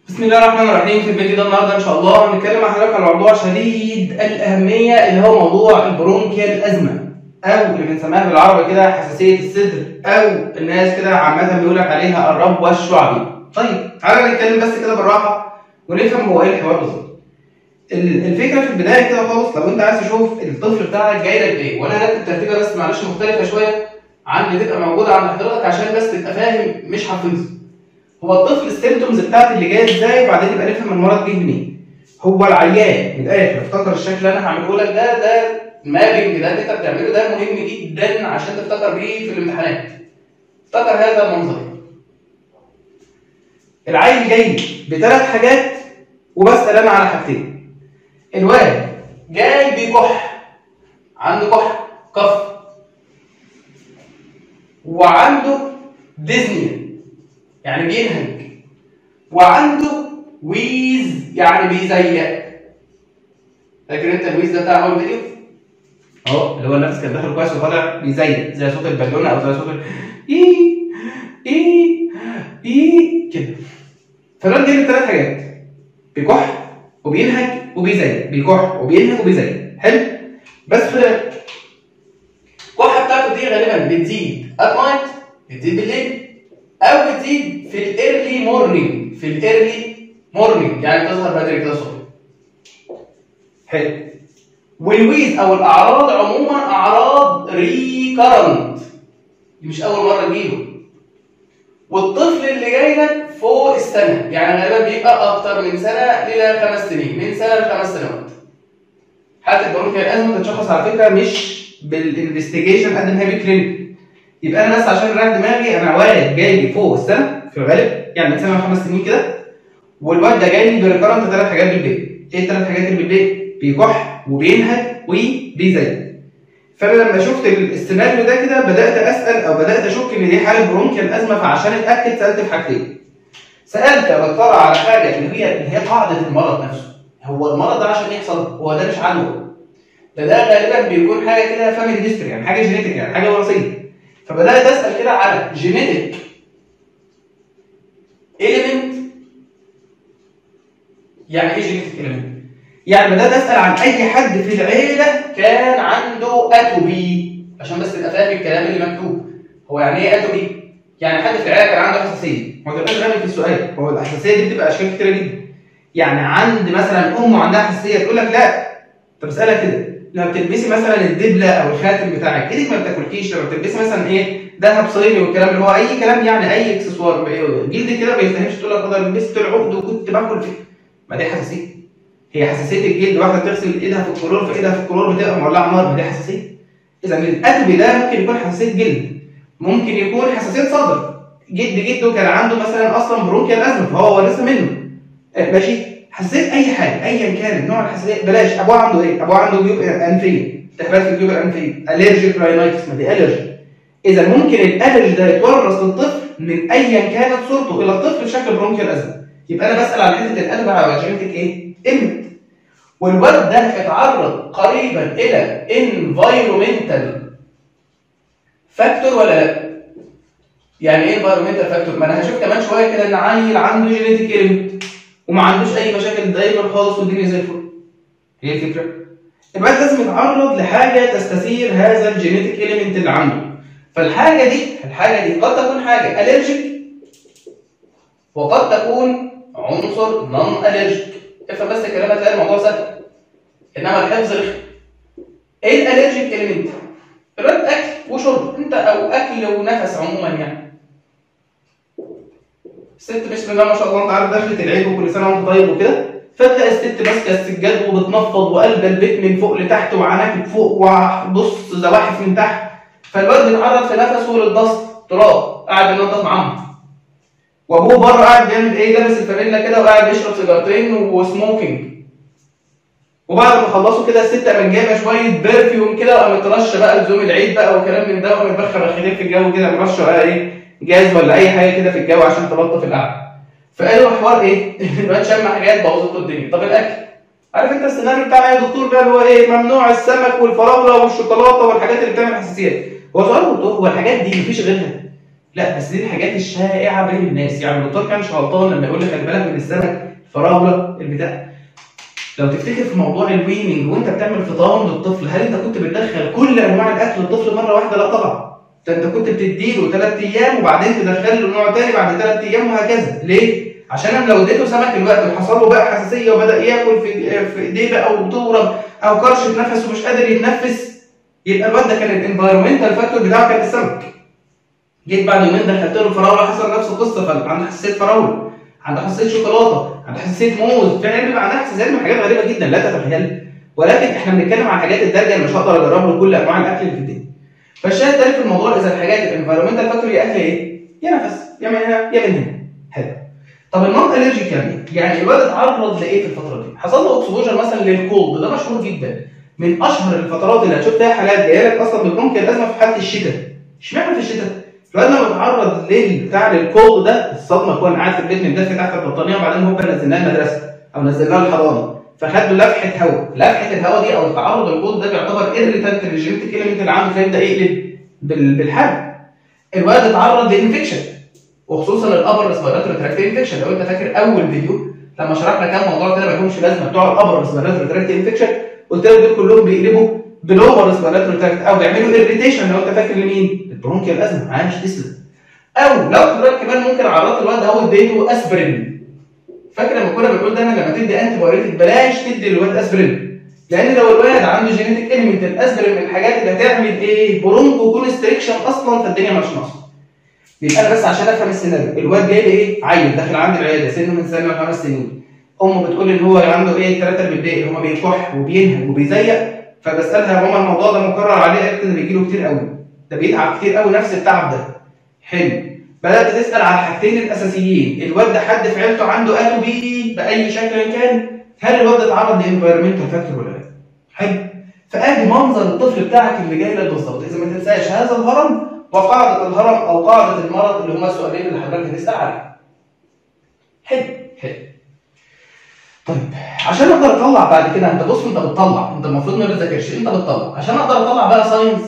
بسم الله الرحمن الرحيم في الفيديو ده النهارده ان شاء الله هنتكلم مع حضرتك عن موضوع شديد الاهميه اللي هو موضوع البرونكيال ازمه او اللي بنسميها بالعربي كده حساسيه الصدر او الناس كده عامه بيقول لك عليها الربوه الشعبي. طيب تعالى نتكلم بس كده بالراحه ونفهم هو ايه الحوار بالظبط. ال- الفكره في البدايه كده خالص لو انت عايز تشوف الطفل بتاعك جاي لك بايه وانا هرتب ترتيبه بس معلش مختلفه شويه عن اللي تبقى موجوده عند حضرتك عشان بس تبقى فاهم مش حافظ. هو الطفل السيمتومز بتاعت اللي جايه ازاي وبعدين نبقى نفهم المرض جه منين. هو العيان من الاخر افتكر الشكل اللي انا هعمله لك ده ده المابنج ده اللي انت بتعمله ده مهم جدا عشان تفتكر بيه في الامتحانات. افتكر هذا المنظر. العيل جاي بثلاث حاجات وبسأل انا على حاجتين. الواد جاي بكح عنده كح كف وعنده ديزني يعني بينهج وعنده ويز يعني بيزيق فاكر انت الويز ده بتاع اول فيديو؟ اهو اللي هو النفس كان داخل كويس وطالع بيزيق زي صوت البالونه او زي صوت ال ايه ايه ايه كده فالواد جايب الثلاث حاجات بيكح وبينهج وبيزيق بيكح وبينهج وبيزيق حلو بس خد بالك الكحه بتاعته دي غالبا بتزيد ات نايت بتزيد بالليل او بتزيد في الايرلي مورنينج في الايرلي مورنينج يعني تظهر بدري كده الصبح حلو والويز او الاعراض عموما اعراض ريكرنت دي مش اول مره تجيله والطفل اللي جاي لك فوق السنه يعني غالبا بيبقى اكتر من سنه الى خمس سنين من سنه لخمس سنوات حاله البرونكيال الازمه تتشخص على فكره مش بالانفستيجيشن قد ما هي بالكلينيك يبقى انا بس عشان اريح دماغي انا واد جاي لي فوق السنه في الغالب يعني من سنه لخمس سنين كده والواد ده جاي لي بريكرنت ثلاث حاجات بالبيت ايه الثلاث حاجات اللي بالبيت؟ بيكح وبينهج وبيزيق فانا لما شفت السيناريو ده كده بدات اسال او بدات اشك ان دي حاله برونكيال ازمه فعشان اتاكد سالت في حاجتين سالت يا دكتور على حاجه اللي هي اللي هي قاعده المرض نفسه هو المرض ده عشان يحصل هو ده مش عنده ده ده غالبا بيكون حاجه كده فاميلي هيستوري يعني حاجه جينيتك يعني حاجه وراثيه فبدات اسال كده على جينيتك element يعني ايه جينيتك element؟ يعني بدات اسال عن اي حد في العيله كان عنده اتوبي عشان بس تبقى فاهم الكلام اللي مكتوب هو يعني ايه اتوبي؟ يعني حد في العيله كان عنده حساسيه ما تبقاش غالب في السؤال هو الحساسيه دي بتبقى اشكال كتيره جدا يعني عند مثلا ام عندها حساسيه تقول لك لا طب اسالها كده لما بتلبسي مثلا الدبله او الخاتم بتاعك ايدك ما بتاكلكيش لما بتلبسي مثلا ايه ذهب صيني والكلام اللي هو اي كلام يعني اي اكسسوار جلد كده ما يستاهلش تقول لك انا لبست العقد وكنت باكل فيه ما دي حساسيه هي حساسيه الجلد واحده تغسل ايدها في الكلور في ايدها في الكلور بتبقى مولعه نار ما دي حساسيه اذا القلب ده ممكن يكون حساسيه جلد ممكن يكون حساسيه صدر جد جده كان عنده مثلا اصلا برونكيال ازمه فهو ورثها منه آه، ماشي حساسيه اي حاجه ايا كان نوع الحساسيه بلاش ابوه عنده ايه؟ ابوه عنده جيوب انفيه التهابات في الجيوب الانفيه الرجيك راينايتس ما دي الرجي اذا ممكن الالرجي ده يتورث للطفل من ايا كانت صورته الى الطفل بشكل برونكيال ازمه يبقى انا بسال على حته القلب على جينيتك ايه؟ امت والواد ده اتعرض قريبا الى انفايرومنتال فاكتور ولا لا؟ يعني ايه انفايرومنتال فاكتور؟ ما انا هشوف كمان شويه كده ان عيل عنده جينيتك ايلمنت وما عندوش اي مشاكل دايما خالص والدنيا زي الفل. هي الفكره؟ الواد لازم يتعرض لحاجه تستثير هذا الجينيتك ايلمنت اللي عنده. فالحاجه دي الحاجه دي قد تكون حاجه الرجيك وقد تكون عنصر نون الرجيك. افهم بس الكلام هتلاقي الموضوع سهل. انما الحفظ رخم. ايه الالرجيك ايلمنت؟ الواد اكل وشرب انت او اكل ونفس عموما يعني. الست بسم الله ما شاء الله انت عارف دخلت العيد وكل سنه وانت طيب وكده فتلاقي الست ماسكه السجاد وبتنفض وقلب البيت من فوق لتحت وعناكب فوق وبص زواحف من تحت فالواد بيتعرض في نفسه للضغط تراب قاعد بينضف معاهم وابوه بره قاعد بيعمل ايه لابس الفانيلا كده وقاعد بيشرب سيجارتين وسموكينج وبعد ما خلصوا كده الست قامت جايبه شويه برفيوم كده وقامت رشه بقى لزوم العيد بقى وكلام من ده وقامت بخه بخيلين في الجو كده مرشه بقى ايه جاز ولا اي حاجه كده في الجو عشان تلطف القعده فقالوا الحوار ايه؟ الواد شم حاجات بوظت له الدنيا طب الاكل عارف انت السيناريو بتاع ايه يا دكتور بقى اللي هو ايه ممنوع السمك والفراوله والشوكولاته والحاجات اللي بتعمل حساسيات هو سؤال دكتور هو الحاجات دي مفيش غيرها لا بس دي الحاجات الشائعه بين الناس يعني الدكتور كان مش غلطان لما يقول لك خلي بالك من السمك الفراوله البتاع لو تفتكر في موضوع الويننج وانت بتعمل فطام للطفل هل انت كنت بتدخل كل انواع الاكل للطفل مره واحده لا طبعا ده انت كنت بتديله ثلاث ايام وبعدين تدخل له نوع تاني بعد ثلاث ايام وهكذا ليه عشان انا لو اديته سمك الوقت وحصل له بقى حساسيه وبدا ياكل في في ايديه بقى وتورم او كرشه نفس ومش قادر يتنفس يبقى الواد ده كان الانفايرمنتال فاكتور بتاعه كان السمك جيت بعد يومين دخلت له فراوله حصل نفس القصه فعنده حساسيه فراوله عنده حساسيه شوكولاته عنده حساسيه موز في علم عندها حساسيات من حاجات غريبه جدا لا تتخيل ولكن احنا بنتكلم عن حاجات الدرجه اللي مش هقدر اجرب له كل انواع الاكل اللي في الدنيا فالشاهد التالي في الموضوع اذا الحاجات الانفايرمنتال فاكتور يا اكل ايه؟ يا نفس يا من هنا يا من هنا حلو طب النون الرجيك يعني إيه؟ يعني الولد اتعرض لايه في الفتره دي؟ حصل له اكسبوجر مثلا للكولد ده مشهور جدا من اشهر الفترات اللي هتشوف فيها حالات جايه لك اصلا بالبرونكيال الازمه في حاله الشتاء اشمعنى في الشتاء؟ الواد لما اتعرض للبتاع للكولد ده الصدمه كون قاعد في البيت متدفي تحت البطانيه وبعدين هوبا نزلناه المدرسه او نزلناه الحضانه فخد له لفحه هواء، لفحه الهواء دي او التعرض للكولد ده بيعتبر ايريتنت للجينيتيك اليمنت اللي عنده فيبدا يقلب بالحل. الولد اتعرض لانفكشن وخصوصا الابر ريسبيراتوري تراكت انفكشن لو انت فاكر اول فيديو لما شرحنا كام موضوع كده ما لهمش لازمه بتوع الابر ريسبيراتوري تراكت انفكشن قلت لك دول كلهم بيقلبوا بلوبر ريسبيراتوري تراكت او بيعملوا اريتيشن لو انت فاكر لمين؟ البرونكيال ازمه عايش تسلم او لو حضرتك كمان ممكن عرضت الواد ده هو اديته اسبرين فاكر لما كنا بنقول دايما لما تدي انتي بايوتيك بلاش تدي للواد اسبرين لان لو الولد عنده جينيتك اليمنت الاسبرين من الحاجات اللي هتعمل ايه برونكو كونستريكشن اصلا فالدنيا مش ناقصه يبقى انا بس عشان افهم السيناريو الواد جاي لي ايه عيل داخل عندي العياده سنه من سنه لخمس سنين امه بتقول ان هو عنده ايه ثلاثه بالدقيقه هو بيكح وبينهج وبيزيق فبسالها يا ماما الموضوع ده مكرر عليه قالت ده بيجي له كتير قوي ده بيتعب كتير قوي نفس التعب ده حلو بدات تسال على الحاجتين الاساسيين الواد ده حد في عيلته عنده اتو بي باي شكل كان هل الواد ده اتعرض لانفيرمنتال فاكتور ولا لا حلو فادي منظر الطفل بتاعك اللي جاي لك بالظبط اذا ما تنساش هذا الهرم وقاعده الهرم او قاعده المرض اللي هما السؤالين اللي حضرتك هتسال عليهم حلو حلو طيب عشان اقدر اطلع بعد كده انت بص انت بتطلع انت المفروض ما بتذاكرش انت بتطلع عشان اقدر اطلع بقى ساينس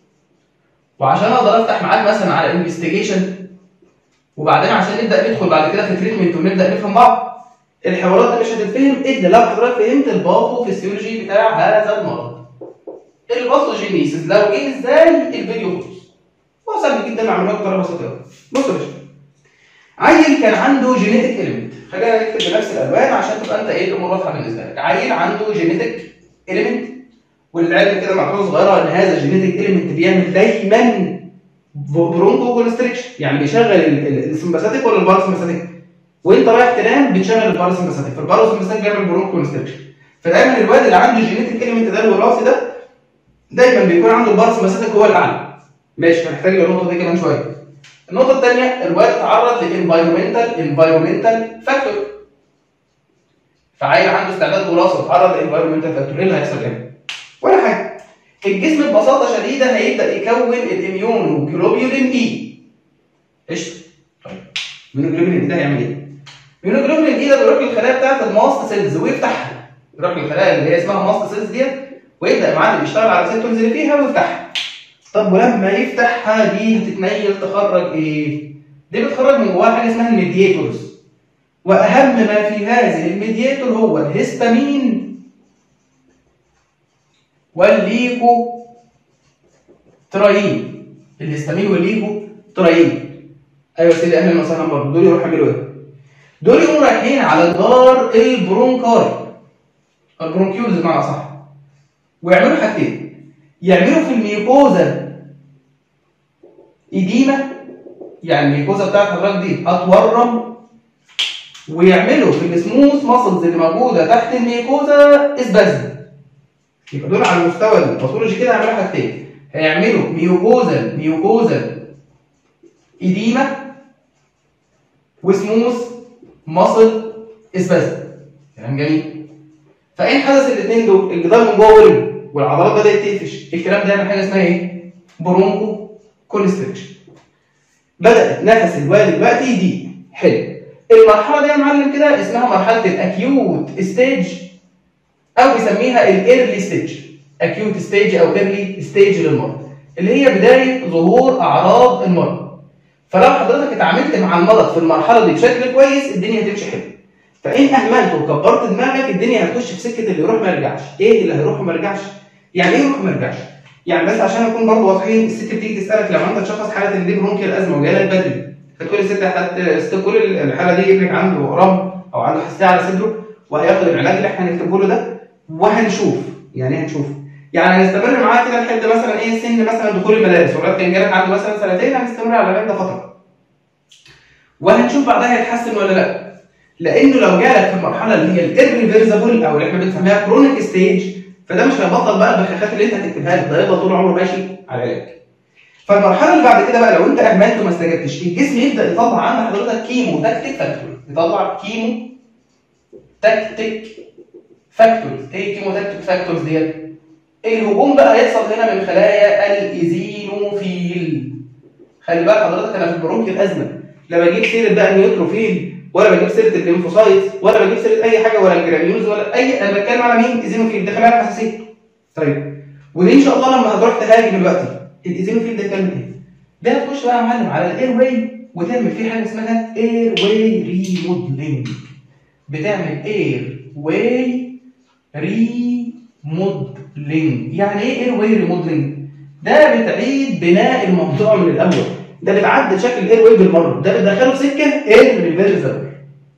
وعشان اقدر افتح معاك مثلا على انفستيجيشن وبعدين عشان نبدا ندخل بعد كده في تريتمنت ونبدا نفهم بعض الحوارات دي مش هتتفهم الا لو حضرتك فهمت الباثو فيسيولوجي بتاع هذا المرض الباثوجينيسيس لو جه ازاي الفيديو خلص هو سهل جدا اعملها بطريقه بسيطه قوي بص يا باشا عيل كان عنده جينيتك اليمنت خلينا نكتب بنفس الالوان عشان تبقى انت ايه الامور واضحه بالنسبه لك عيل عنده جينيتك اليمنت والعلم كده معلومه صغيره ان هذا الجينيتك اليمنت بيعمل دايما برونكو كونستريكشن يعني بيشغل السمباثيك ولا الباراسمباثيك وانت رايح تنام بتشغل الباراسمباثيك فالباراسمباثيك بيعمل برونكو كونستريكشن فدايما الواد اللي عنده جينيتك اليمنت ده الوراثي ده دايما بيكون عنده الباراسمباثيك هو الاعلى ماشي هنحتاج للنقطه دي كمان شويه النقطه الثانيه الواد تعرض للانفايرمنتال انفايرمنتال فاكتور فعيل عنده استعداد وراثه اتعرض للانفايرمنتال فاكتور ايه اللي هيحصل هنا؟ ولا حاجه الجسم ببساطه شديده هيبدا يكون الاميون جلوبيولين اي قشطه طيب الميونوجلوبولين اي ده هيعمل ايه؟ الميونوجلوبولين اي ده بيروح للخلايا بتاعت الماست سيلز ويفتحها يروح للخلايا اللي هي اسمها ماست سيلز ديت ويبدا يا معلم يشتغل على الريسبتورز اللي فيها ويفتحها طب ولما يفتحها دي هتتنيل تخرج ايه؟ دي بتخرج من جواها حاجه اسمها الميدياتورز واهم ما في هذه الميدياتور هو الهستامين والليكو ترايين الهستامين والليكو ترايين ايوه يا سيدي اهلا وسهلا برضه دول يروحوا يعملوا ايه؟ دول يقوموا رايحين على جدار البرونكاي البرونكيولز بمعنى صح ويعملوا حاجتين يعملوا في الميوكوزا إديمة يعني الميوكوزا بتاعت حضرتك دي هتورم ويعملوا في السموث ماسلز اللي موجوده تحت الميوكوزا اسبازم يبقى دول على المستوى الباثولوجي كده هيعملوا حاجتين هيعملوا ميوكوزا ميوكوزا إديمة وسموث ماسل اسبازم كلام جميل فإن حدث الاثنين دول الجدار من جوه ورم والعضلات بدأت تقفش الكلام ده يعمل حاجة اسمها ايه؟ برونكو كونستريكشن بدأت نفس الوالد دلوقتي يضيق حلو المرحلة دي يا معلم كده اسمها مرحلة الأكيوت ستيج أو بيسميها الإيرلي ستيج أكيوت ستيج أو إيرلي ستيج للمرض اللي هي بداية ظهور أعراض المرض فلو حضرتك اتعاملت مع المرض في المرحله دي بشكل كويس الدنيا هتمشي حلو فان اهملت وكبرت دماغك الدنيا هتخش في سكه اللي يروح ما يرجعش ايه اللي هيروح وما يرجعش يعني ايه يروح ما يرجعش يعني بس عشان نكون برضه واضحين الست بتيجي تسالك لما انت تشخص حاله ان دي برونكيال ازمه وجايه لك بدري فتقول الست حتى ست كل الحاله دي ابنك عنده رم او عنده حساسيه على صدره وهياخد العلاج اللي احنا هنكتبه له ده وهنشوف يعني ايه هنشوف يعني هنستمر معاه كده لحد مثلا ايه سن مثلا دخول المدارس والولد كان جالك عنده مثلا سنتين هنستمر على العلاج ده فتره وهنشوف بعدها هيتحسن ولا لا لانه لو جالك في المرحله اللي هي الirreversible او اللي احنا بنسميها كرونيك ستيج فده مش هيبطل بقى البخاخات اللي انت هتكتبها له ده هيفضل طول عمره ماشي على العلاج فالمرحله اللي بعد كده بقى لو انت اهملت وما استجبتش الجسم يبدا يطلع عند حضرتك كيمو تاكتيك فاكتور يطلع كيمو تاكتيك فاكتورز ايه كيمو تاكتيك فاكتورز ديت الهجوم بقى هيحصل هنا من خلايا الايزينوفيل خلي بالك حضرتك انا في البرونكي الازمه لا بجيب سيره بقى النيوتروفيل ولا بجيب سيره الليمفوسايت ولا بجيب سيره اي حاجه ولا الجرانيولز ولا اي انا بتكلم على مين ايزينوفيل ده خلايا حساسيه طيب ودي ان شاء الله لما هتروح تهاجم دلوقتي الايزينوفيل ده بتعمل ايه؟ ده هتخش بقى يا معلم على الاير واي وتعمل فيه حاجه اسمها اير واي ريموديلنج بتعمل اير واي ريموديلنج يعني ايه اير واي ريموديلنج؟ ده بتعيد بناء الموضوع من الاول ده بتعدل شكل الاير واي بالمره ده بتدخله في سكه اير ريفيرسبل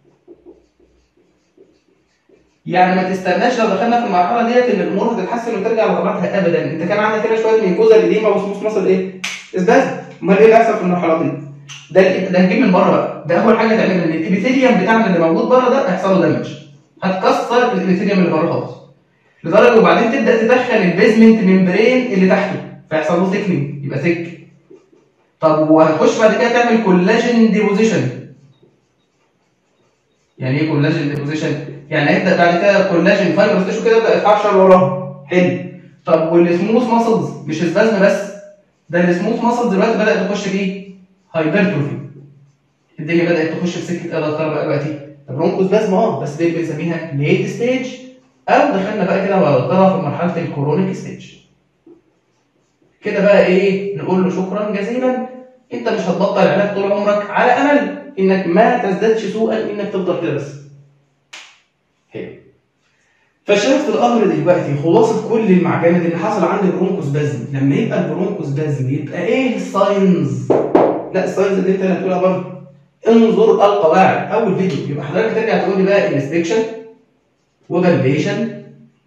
يعني ما تستناش لو دخلنا في المرحله ديت ان الامور هتتحسن وترجع لطبيعتها ابدا انت كان عندك كده شويه ميكوزا لديما وسموس مصل ايه؟ اسبازم امال ايه اللي هيحصل في المرحله دي؟ ده ده هنجيب من بره بقى ده اول حاجه تعملها ان الابيثيليوم بتاعنا اللي موجود بره ده هيحصل له دامج هتكسر الابيثيليوم اللي بره خالص لدرجه وبعدين تبدا تدخل البيزمنت ممبرين اللي تحته فيحصل له ثيكنينج يبقى ثيك طب وهتخش بعد كده تعمل كولاجين ديبوزيشن يعني ايه كولاجين ديبوزيشن؟ يعني هيبدا بعد كده كولاجين فايبرز تيشو كده يبدا يتحشر وراه حلو طب والسموث ماسلز مش سبازم بس ده السموث ماسلز دلوقتي بدات تخش فيه هايبرتروفي الدنيا بدات تخش في سكه ايه بقى دلوقتي برونكوس بازم اه بس دي بنسميها ليت ستيج او دخلنا بقى كده وغلطها في مرحله الكورونيك ستيج كده بقى ايه نقول له شكرا جزيلا انت مش هتبطل علاج طول عمرك على امل انك ما تزدادش سوءا انك تفضل كده بس حلو فشايف الامر دلوقتي خلاصه كل المعجنه اللي حصل عند البرونكوس بازم لما يبقى البرونكوس بازم يبقى ايه الساينز لا الساينز اللي انت هتقولها برضه انظر القواعد اول فيديو يبقى حضرتك ترجع تقول لي بقى انسبكشن وفاليديشن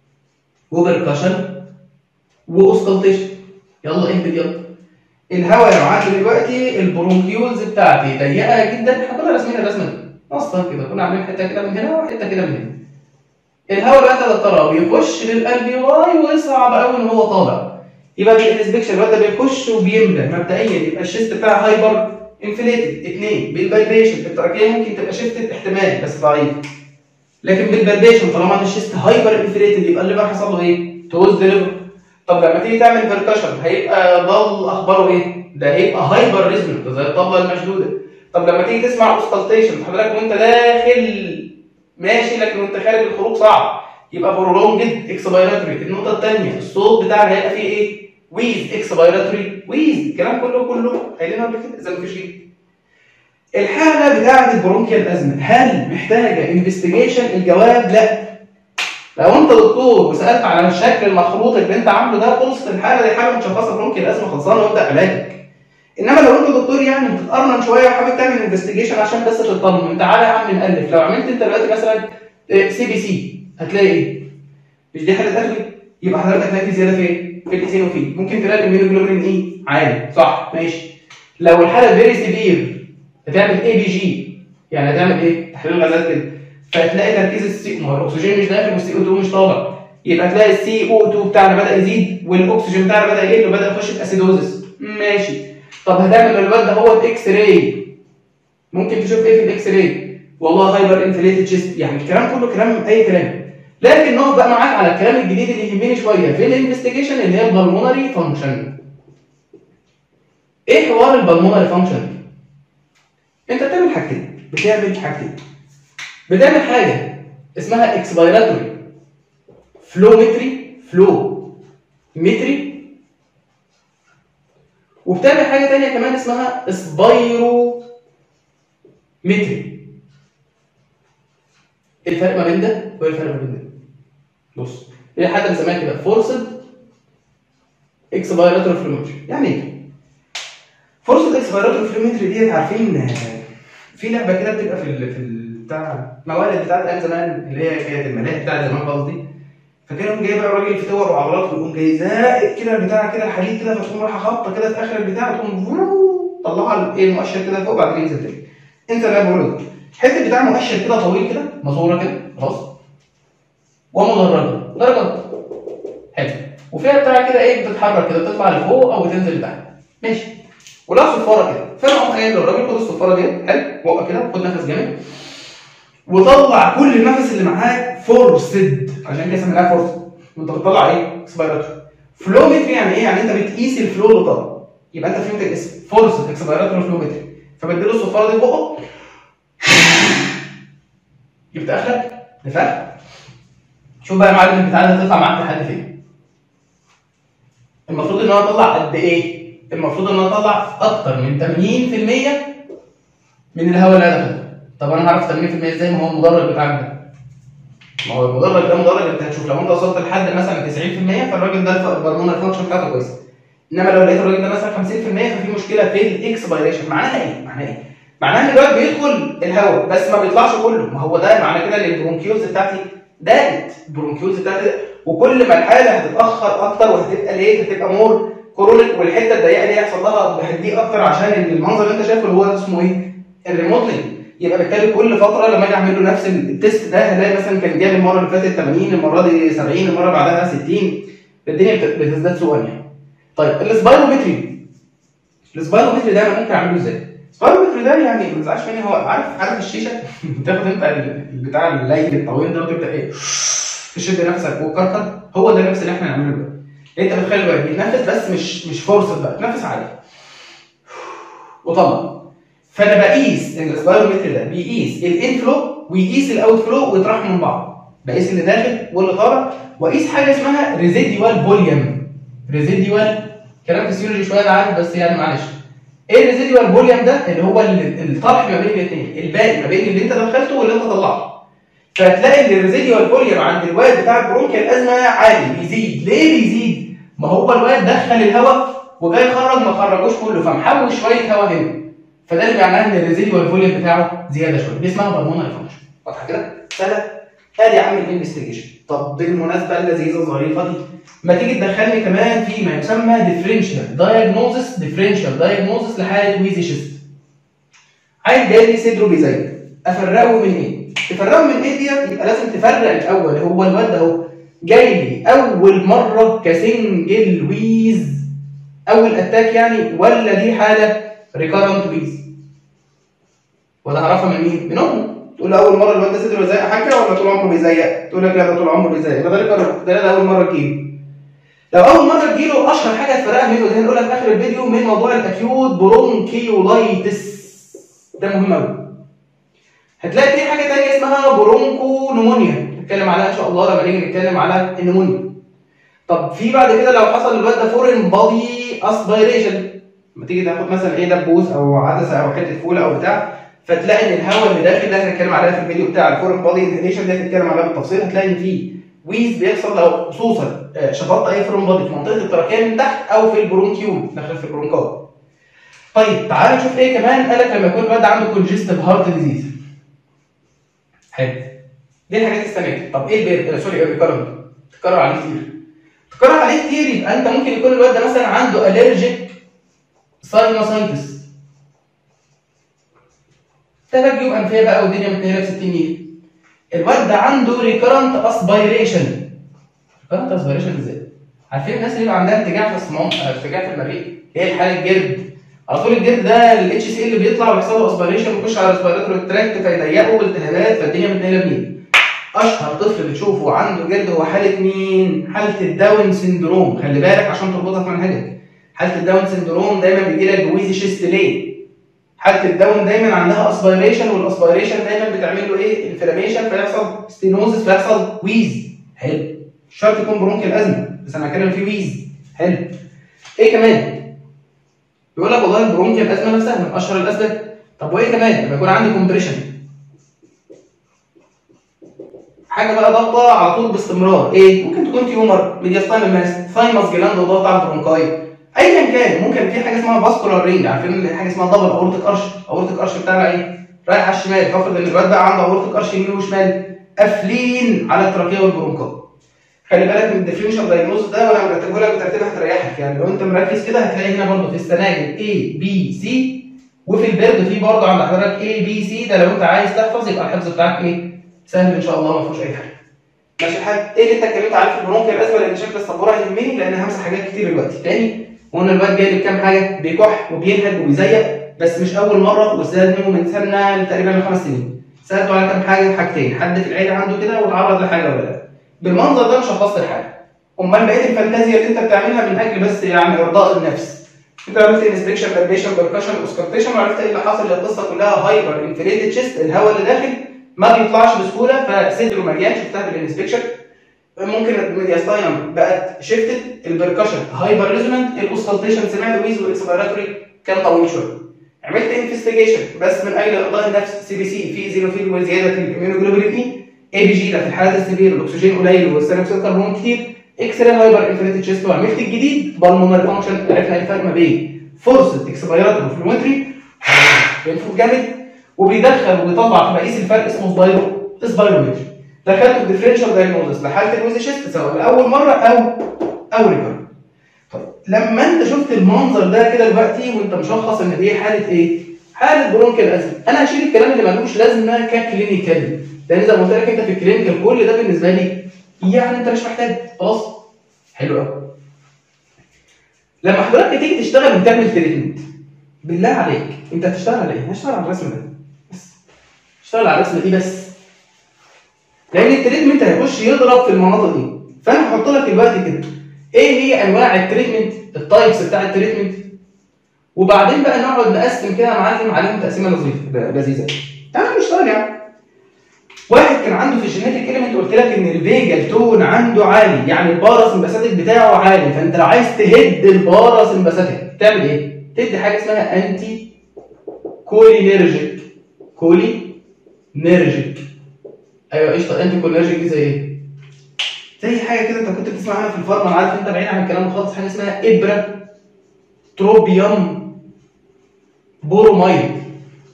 وبركشن واوسكالتيشن يلا اهبط يلا الهواء يا معلم دلوقتي البرونكيولز بتاعتي ضيقه جدا احنا كنا راسمين الرسمه دي اصلا كده كنا عاملين حته كده من هنا وحته كده من هنا الهواء بقى ده ترى بيخش للالفيولاي ويصعب قوي ان هو طالع يبقى بالانسبكشن الواد ده بيخش وبيملى مبدئيا يبقى الشيست بتاعه هايبر انفليتد اثنين بالفايبريشن التركيه ممكن تبقى شيفتد احتمال بس ضعيف لكن بالفايبريشن طالما الشيست هايبر انفليتد يبقى الليفر حصل له ايه؟ توز ليفر طب لما تيجي تعمل بركشن هيبقى ضل اخباره ايه؟ ده هيبقى هايبر ريزمنت زي الطبله المشدوده طب لما تيجي تسمع اوسكالتيشن حضرتك وانت داخل ماشي لكن وانت خارج الخروج صعب يبقى برولونجد اكسبيراتوري النقطه الثانيه الصوت بتاعك هيبقى فيه ايه؟ ويز اكسبيراتوري ويز الكلام كله كله قايلينه قبل كده اذا مفيش ايه الحاله بتاعه البرونكيال ازمه هل محتاجه انفستيجيشن الجواب لا لو انت دكتور وسالت على الشكل المخروط اللي انت عامله ده خلصت الحاله دي حاله مشخصه برونكيال ازمه خلصانه وابدا علاجك انما لو انت دكتور يعني بتتقرن شويه وحابب تعمل انفستيجيشن عشان بس تطمن تعالى يا عم نالف لو عملت انت دلوقتي مثلا سي بي سي هتلاقي ايه؟ مش دي حاله ادويه يبقى حضرتك هتلاقي في زياده في ايه؟ في الايثينوفيل ممكن تلاقي الميونوجلوبولين ايه؟ عالي صح ماشي لو الحاله فيري سيفير هتعمل اي بي جي يعني هتعمل ايه؟ تحليل غازات كده فهتلاقي تركيز السي ما هو الاكسجين مش داخل والسي او 2 مش طالع يبقى تلاقي السي او 2 بتاعنا بدا يزيد والاكسجين بتاعنا بدا يقل وبدا يخش في اسيدوزس ماشي طب هتعمل للواد ده هو اكس راي ممكن تشوف ايه في الاكس راي والله هايبر انفليتد شيست يعني الكلام كله كلام اي كلام لكن نقف بقى معاك على الكلام الجديد اللي يهمني شويه في الانفستيجيشن اللي هي البلمونري فانكشن ايه حوار البلمونري فانكشن انت بتعمل حاجتين بتعمل حاجتين بتعمل حاجه اسمها اكسبيراتوري فلومتري فلو متري وبتعمل حاجه ثانيه كمان اسمها سبايرو متري ايه الفرق ما بين ده وايه الفرق ما بين ده بص هي حاجه بنسميها كده فورسد اكسبيراتوري فلومتري يعني ايه فورسد اكسبيراتوري فلومتري ديت عارفين في لعبه كده بتبقى في ال في ال بتاع الموارد بتاعت ايام زمان اللي هي كانت الملاهي بتاعت زمان خالص دي فكانوا جاي بقى الراجل في تور وعضلات ويقوم جاي زائد كده البتاع كده الحديد كده فتقوم رايحه خبطه كده في اخر البتاع وتقوم فروو طلعها ايه المؤشر كده فوق بعدين ينزل تاني انت اللي انا بقوله ده حته بتاع مؤشر كده طويل كده ماسوره كده خلاص ومدرجه درجات حلو وفيها بتاع كده ايه بتتحرك كده بتطلع لفوق او بتنزل لتحت ماشي ولها صفاره كده فانا قمت قايل للراجل خد الصفاره دي حلو وقع كده خد نفس جامد وطلع كل النفس اللي معاك فورسد عشان كده سميناها فورسد وانت بتطلع ايه؟ اكسبيراتور فلومتري يعني ايه؟ يعني انت بتقيس الفلو اللي طالع يبقى انت فهمت الاسم فورسد اكسبيراتور فلومتري فبديله الصفاره دي بقه جبت اخرك نفخت شوف بقى يا معلم البتاع ده هتطلع معاك لحد فين المفروض ان انا اطلع قد ايه؟ المفروض ان انا اطلع اكتر من 80% من الهواء اللي انا دخلته طب انا هعرف 80% ازاي ما هو المدرج بتاعك ده ما هو المدرج ده مدرج انت هتشوف لو انت وصلت لحد مثلا 90% فالراجل ده البرمونه الفانكشن بتاعته كويسه انما لو لقيت الراجل ده مثلا 50% ففي مشكله في الاكسبيريشن معناها ايه؟ معناها ايه؟ معناها ان دلوقتي بيدخل الهواء بس ما بيطلعش كله ما هو ده معنى كده ان البرونكيوز بتاعتي دقت البرونكيوز بتاعتي وكل ما الحاله هتتاخر اكتر وهتبقى ليه هتبقى مور كرونيك والحته الضيقه دي هيحصل لها تهديه اكتر عشان المنظر اللي انت شايفه اللي هو اسمه ايه؟ الريموتلينج يبقى بالتالي كل فتره لما اجي اعمل له نفس التيست ده هلاقي مثلا كان جاب المره اللي فاتت 80 المره دي 70 المره اللي بعدها 60 الدنيا بت- بتزداد سوءا يعني. طيب السبايرومتري السبايرومتري ده انا ممكن اعمله ازاي؟ السبايرومتري ده يعني ما تزعلش مني هو عارف عارف الشيشه بتاخد انت ال- البتاع الليل الطويل ده وتبدا ايه تشد نفسك وتكركر هو ده نفس اللي احنا نعمله دلوقتي انت بتخلي الواحد بيتنفس بس مش مش فرصه بقى تنفس عادي وطلع فانا بقيس السبايرومتر ده بيقيس الانفلو ويقيس الاوت فلو ويطرحهم من بعض بقيس اللي داخل واللي طالع واقيس حاجه اسمها ريزيديوال فوليوم ريزيديوال كلام فيسيولوجي شويه انا عارف بس يعني معلش ايه الريزيديوال فوليوم ده اللي هو ال- الطرح ما بين الاثنين الباقي ما بين اللي انت دخلته واللي انت طلعته فهتلاقي ان الريزيديوال فوليوم عند الواد بتاع البرونكيال الازمه عالي بيزيد ليه بيزيد ما هو الواد دخل الهواء وجاي يخرج ما خرجوش كله فمحوش شويه هواء هنا فده اللي معناه ان الريزيديوال فوليوم بتاعه زياده شويه دي اسمها هرمونال فانكشن واضحه كده سهله ادي عامل انفستيجيشن طب بالمناسبه اللذيذه الظريفه دي ما تيجي تدخلني كمان في ما يسمى ديفرنشال دايجنوزس ديفرنشال دايجنوزس لحاله ويزي شيست عيل جاي لي صدره بيزيد افرقه من ايه؟ تفرقه من ايه ديت يبقى لازم تفرق الاول هو الواد ده اهو جاي لي اول مره كسنجل ويز اول اتاك يعني ولا دي حاله ريكارنت ويز ولا هعرفها من مين؟ من امه تقول له اول مره الواد ده صدره بيزيق حاجه ولا طول عمره بيزيق؟ تقول لك لا ده طول عمره بيزيق يبقى ده ريكارنت ده, ده اول مره تجيله لو اول مره تجيله اشهر حاجه تفرقها منه ده هنقولها في اخر الفيديو من موضوع الاكيوت برونكيولايتس ده مهم قوي هتلاقي في حاجه ثانيه اسمها برونكو نمونيا نتكلم عليها ان شاء الله لما نيجي نتكلم على النمونيا طب في بعد كده لو حصل الواد ده فورين بادي اسبيريشن لما تيجي تاخد مثلا ايه دبوس او عدسه او حته فوله او بتاع فتلاقي ان الهواء اللي داخل ده هنتكلم عليها في الفيديو بتاع الفورين بادي انهيليشن ده هنتكلم عليها بالتفصيل هتلاقي ان في ويز بيحصل لو خصوصا آه، شفطت اي فورين بادي في منطقه التراكيه من تحت او في البرونكيول داخل في البرونكات طيب تعال نشوف ايه كمان قالك لما يكون الواد عنده كونجستيف هارت ديزيز حلو دي الحاجات السنه طب ايه البير آه، سوري الريكارنت تكرر عليه كتير تكرر عليه كتير يبقى انت ممكن يكون الواد ده مثلا عنده الرجيك ساينوسايتس تبجي انفيه بقى والدنيا متنيله ب 60 نيله الواد ده عنده ريكارنت اسبيريشن ريكارنت اسبيريشن ازاي؟ عارفين الناس اللي بيبقى عندها ارتجاع في الصمام آه، ارتجاع في المريء هي الحاله الجلد على طول الجلد ده الاتش سي اللي بيطلع ويحصل له اسبيريشن ويخش على الريسبيراتوري تراكت فيضيقه والتهابات فالدنيا متنيله بمين؟ اشهر طفل بتشوفه عنده جلد هو حاله مين؟ حاله الداون سندروم خلي بالك عشان تربطها في منهجك حاله الداون سندروم دايما بيجي لك بويزي شيست ليه؟ حاله الداون دايما عندها اسبيريشن والاسبيريشن دايما بتعمل له ايه؟ انفلاميشن فيحصل ستينوزس فيحصل ويز حلو مش شرط يكون برونكيال ازمه بس انا هتكلم فيه ويز حلو ايه كمان؟ بيقول لك والله البرونكيال ازمه نفسها من اشهر الاسباب طب وايه كمان لما يكون عندي كومبريشن حاجه بقى ضغطه على طول باستمرار ايه ممكن تكون تيومر ميدياستاينال ماس ثايمس جلاند وضغط على البرونكاي ايا كان ممكن في حاجه اسمها فاسكولار رينج عارفين حاجه اسمها دبل اورتيك ارش اورتيك ارش بتاعنا ايه رايح على الشمال فافرض ان الواد ده عنده اورتيك ارش يمين وشمال قافلين على التراكيه والبرونكاي خلي بالك من الديفرنشال دايجنوز ده وانا مرتبه لك بترتيب هتريحك يعني لو انت مركز كده هتلاقي هنا برضه في السناجل A B C وفي البرد في برضه عند حضرتك A B C ده لو انت عايز تحفظ يبقى الحفظ بتاعك ايه؟ سهل ان شاء الله ما فيهوش اي حاجه. ماشي الحاج ايه اللي انت اتكلمت عليه في البرونكيال الازمه لان شكل السبوره يهمني لان همسح حاجات كتير دلوقتي تاني قلنا الواد جاي بكام حاجه بيكح وبينهج وبيزيق بس مش اول مره وزاد منه من سنه تقريبا خمس سنين. سالته على كام حاجه حاجتين حد في العيله عنده كده واتعرض لحاجه ولا لا. بالمنظر ده مش هتفصل الحاجه. امال بقيه الفانتازيا اللي انت بتعملها من اجل بس يعني ارضاء النفس انت عملت انسبكشن بالبيشن بركشن اوسكالتيشن وعرفت ايه اللي حصل القصه كلها هايبر انفليتد تشيست الهواء اللي داخل ما بيطلعش بسهوله فصدره مليان شفتها بالانسبكشن ممكن الميدياستايم بقت شيفتد البركشن هايبر ريزونانت الاوسكالتيشن سمعت ويز والاكسبيراتوري كان طويل شويه عملت انفستيجيشن بس من اجل ارضاء النفس سي بي سي في زيروفيل وزياده في الاميونوجلوبولين اي اي بي جي ده في الحالات السبير الاكسجين قليل والثاني كربون كتير اكس راي هايبر انفليتد تشيست وعملت الجديد بالمونري فانكشن عرفنا الفرق ما بين فرصه اكسبيراتوري وفلومتري بينفخ جامد وبيدخل وبيطلع في مقيس الفرق اسمه سبايرو سبايرومتري دخلت الديفرنشال دايجنوزس لحاله الويز شيست سواء لاول مره او او ريكورد طيب لما انت شفت المنظر ده كده دلوقتي وانت مشخص ان دي حاله ايه؟ حاله برونكيال ازمه انا هشيل الكلام اللي ملوش لازمه ككلينيكال لان زي ما قلت لك انت في الكلينيكال كل ده بالنسبه لي يعني انت مش محتاج خلاص حلو قوي لما حضرتك تيجي تشتغل وتعمل تريتمنت بالله عليك انت هتشتغل على ايه؟ هشتغل على الرسم ده بس اشتغل على الرسمه دي بس لان التريتمنت هيخش يضرب في المناطق دي فانا هحط لك دلوقتي كده ايه هي انواع التريتمنت التايبس بتاع التريتمنت وبعدين بقى نقعد نقسم كده يا معلم عليهم تقسيمه لطيفه لذيذه تعالى نشتغل يعني واحد كان عنده في الجينيتك اليمنت قلت لك ان الفيجا تون عنده عالي يعني الباراسمباثيك بتاعه عالي فانت لو عايز تهد الباراسمباثيك تعمل ايه؟ تدي حاجه اسمها انتي كولينيرجيك كولينيرجيك ايوه قشطه انتي كولينيرجيك دي زي ايه؟ زي حاجه كده انت كنت بتسمع عنها في الفارما انا عارف انت بعيد عن الكلام ده خالص حاجه اسمها ابره تروبيوم بورومايد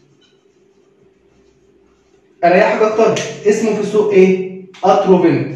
اريحك اكتر اسمه في السوق ايه؟ اتروفنت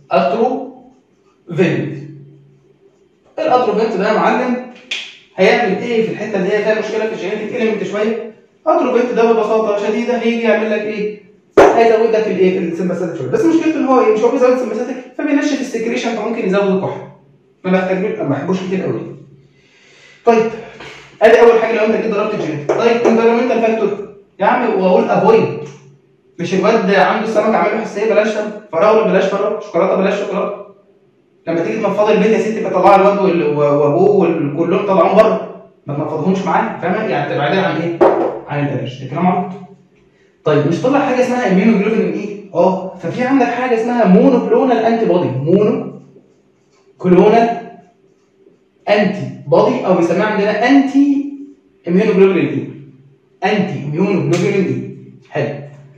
اتروفنت الاتروفنت ده يا معلم هيعمل ايه في الحته اللي هي فيها مشكله في الجينيتك اليمنت شويه اتروفنت ده ببساطه شديده هيجي يعمل لك ايه؟ هيزود لك الايه؟ السمباثيك شويه بس مشكلته ان هو ايه؟ مش هو بيزود السمباثيك فبينشف السكريشن فممكن يزود الكحه ما بحتاجوش ما بحبوش كتير قوي طيب ادي اول حاجه لو انت جيت ضربت الجينيتك طيب انفيرمنتال فاكتور يا عم واقول افويد مش الواد عنده السمك عامل له حساسيه بلاش سمك فراوله بلاش فراوله شوكولاته بلاش شوكولاته لما تيجي تنفضي البيت يا ستي يبقى طلع الواد وال- وابوه وكلهم طلعوهم بره ما تنفضهمش معاه فاهم يعني تبعدها عن ايه؟ عن البلاش الكلام عبط طيب مش طلع حاجه اسمها اميونوجلوبولين ايه؟ اه ففي عندك حاجه اسمها مونو كلونال انتي بودي مونو كلونال انتي بودي او بيسموها عندنا انتي اميونوجلوبولين دي انتي اميونوجلوبولين دي حلو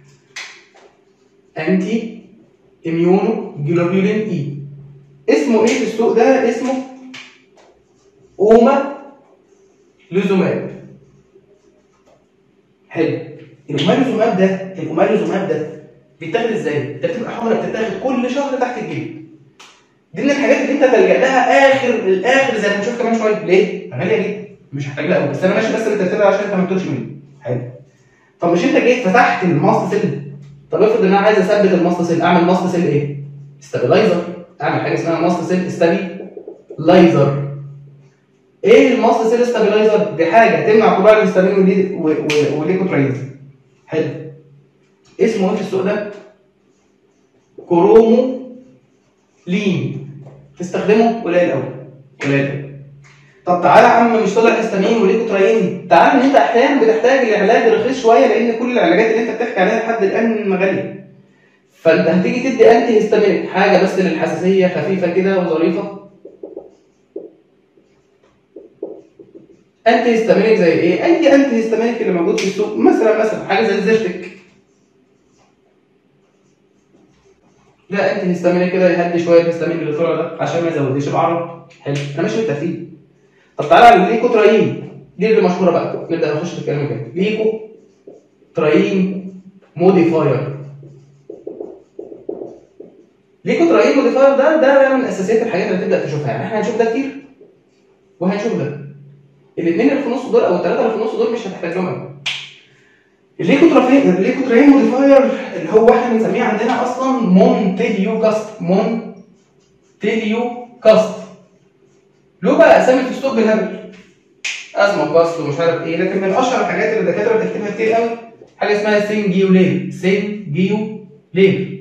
انتي اميونو جلوبولين اي اسمه ايه في السوق ده اسمه اوما لوزوماب حلو الاومالوزوماب ده الاومالوزوماب ده بيتاخد ازاي؟ ده بتبقى حمرا بتتاخد كل شهر تحت الجلد دي من الحاجات اللي انت تلجا لها اخر الاخر زي ما هنشوف كمان شويه ليه؟ غاليه جدا مش هحتاج لها قوي بس انا ماشي بس بالترتيب عشان انت ما تتوهش مني حلو طب مش انت جيت فتحت الماست سيل طب افرض ان انا عايز اثبت الماست سيل اعمل ماست سيل ايه؟ ستابلايزر اعمل حاجه اسمها ماست سيل ستابلايزر ايه الماست سيل ستابلايزر؟ دي حاجه تمنع طلوع الهستامين ولي- و- و- وليكوتراينز حلو اسمه ايه في السوق ده؟ كرومو لين تستخدمه قليل قوي قليل قوي طب تعالى يا عم مش طالع هستامين وليكوتراين تعالى ان انت احيانا بتحتاج لعلاج رخيص شويه لان كل العلاجات اللي انت بتحكي عليها لحد الان غاليه فانت هتيجي تدي انتي هيستامينيك حاجه بس للحساسيه خفيفه كده وظريفه انتي هيستامينيك زي ايه؟ اي انتي هيستامينيك اللي موجود في السوق مثلا مثلا حاجه زي الزفتك لا انتي هيستامينيك كده يهدي شويه الهيستامين اللي طلع ده عشان ما يزودش العرض حلو انا ماشي بالترتيب طب تعالى على الليكو ترايين دي اللي مشهوره بقى نبدا نخش في الكلام كده ليكو ترايين موديفاير ليكو ترايين موديفاير ده ده من اساسيات الحاجات اللي تبدا تشوفها يعني احنا هنشوف ده كتير وهنشوف ده الاثنين اللي في النص دول او الثلاثه اللي في النص دول مش هتحتاج لهم قوي الليكو ترافين الليكو تراين موديفاير اللي هو احنا بنسميه عندنا اصلا مونتيليو كاست مونتيليو كاست له بقى اسامي في السوق بالهبل ازمه كاست ومش عارف ايه لكن من اشهر الحاجات اللي الدكاتره بتكتبها كتير قوي حاجه اسمها سينجيو لير سينجيو لير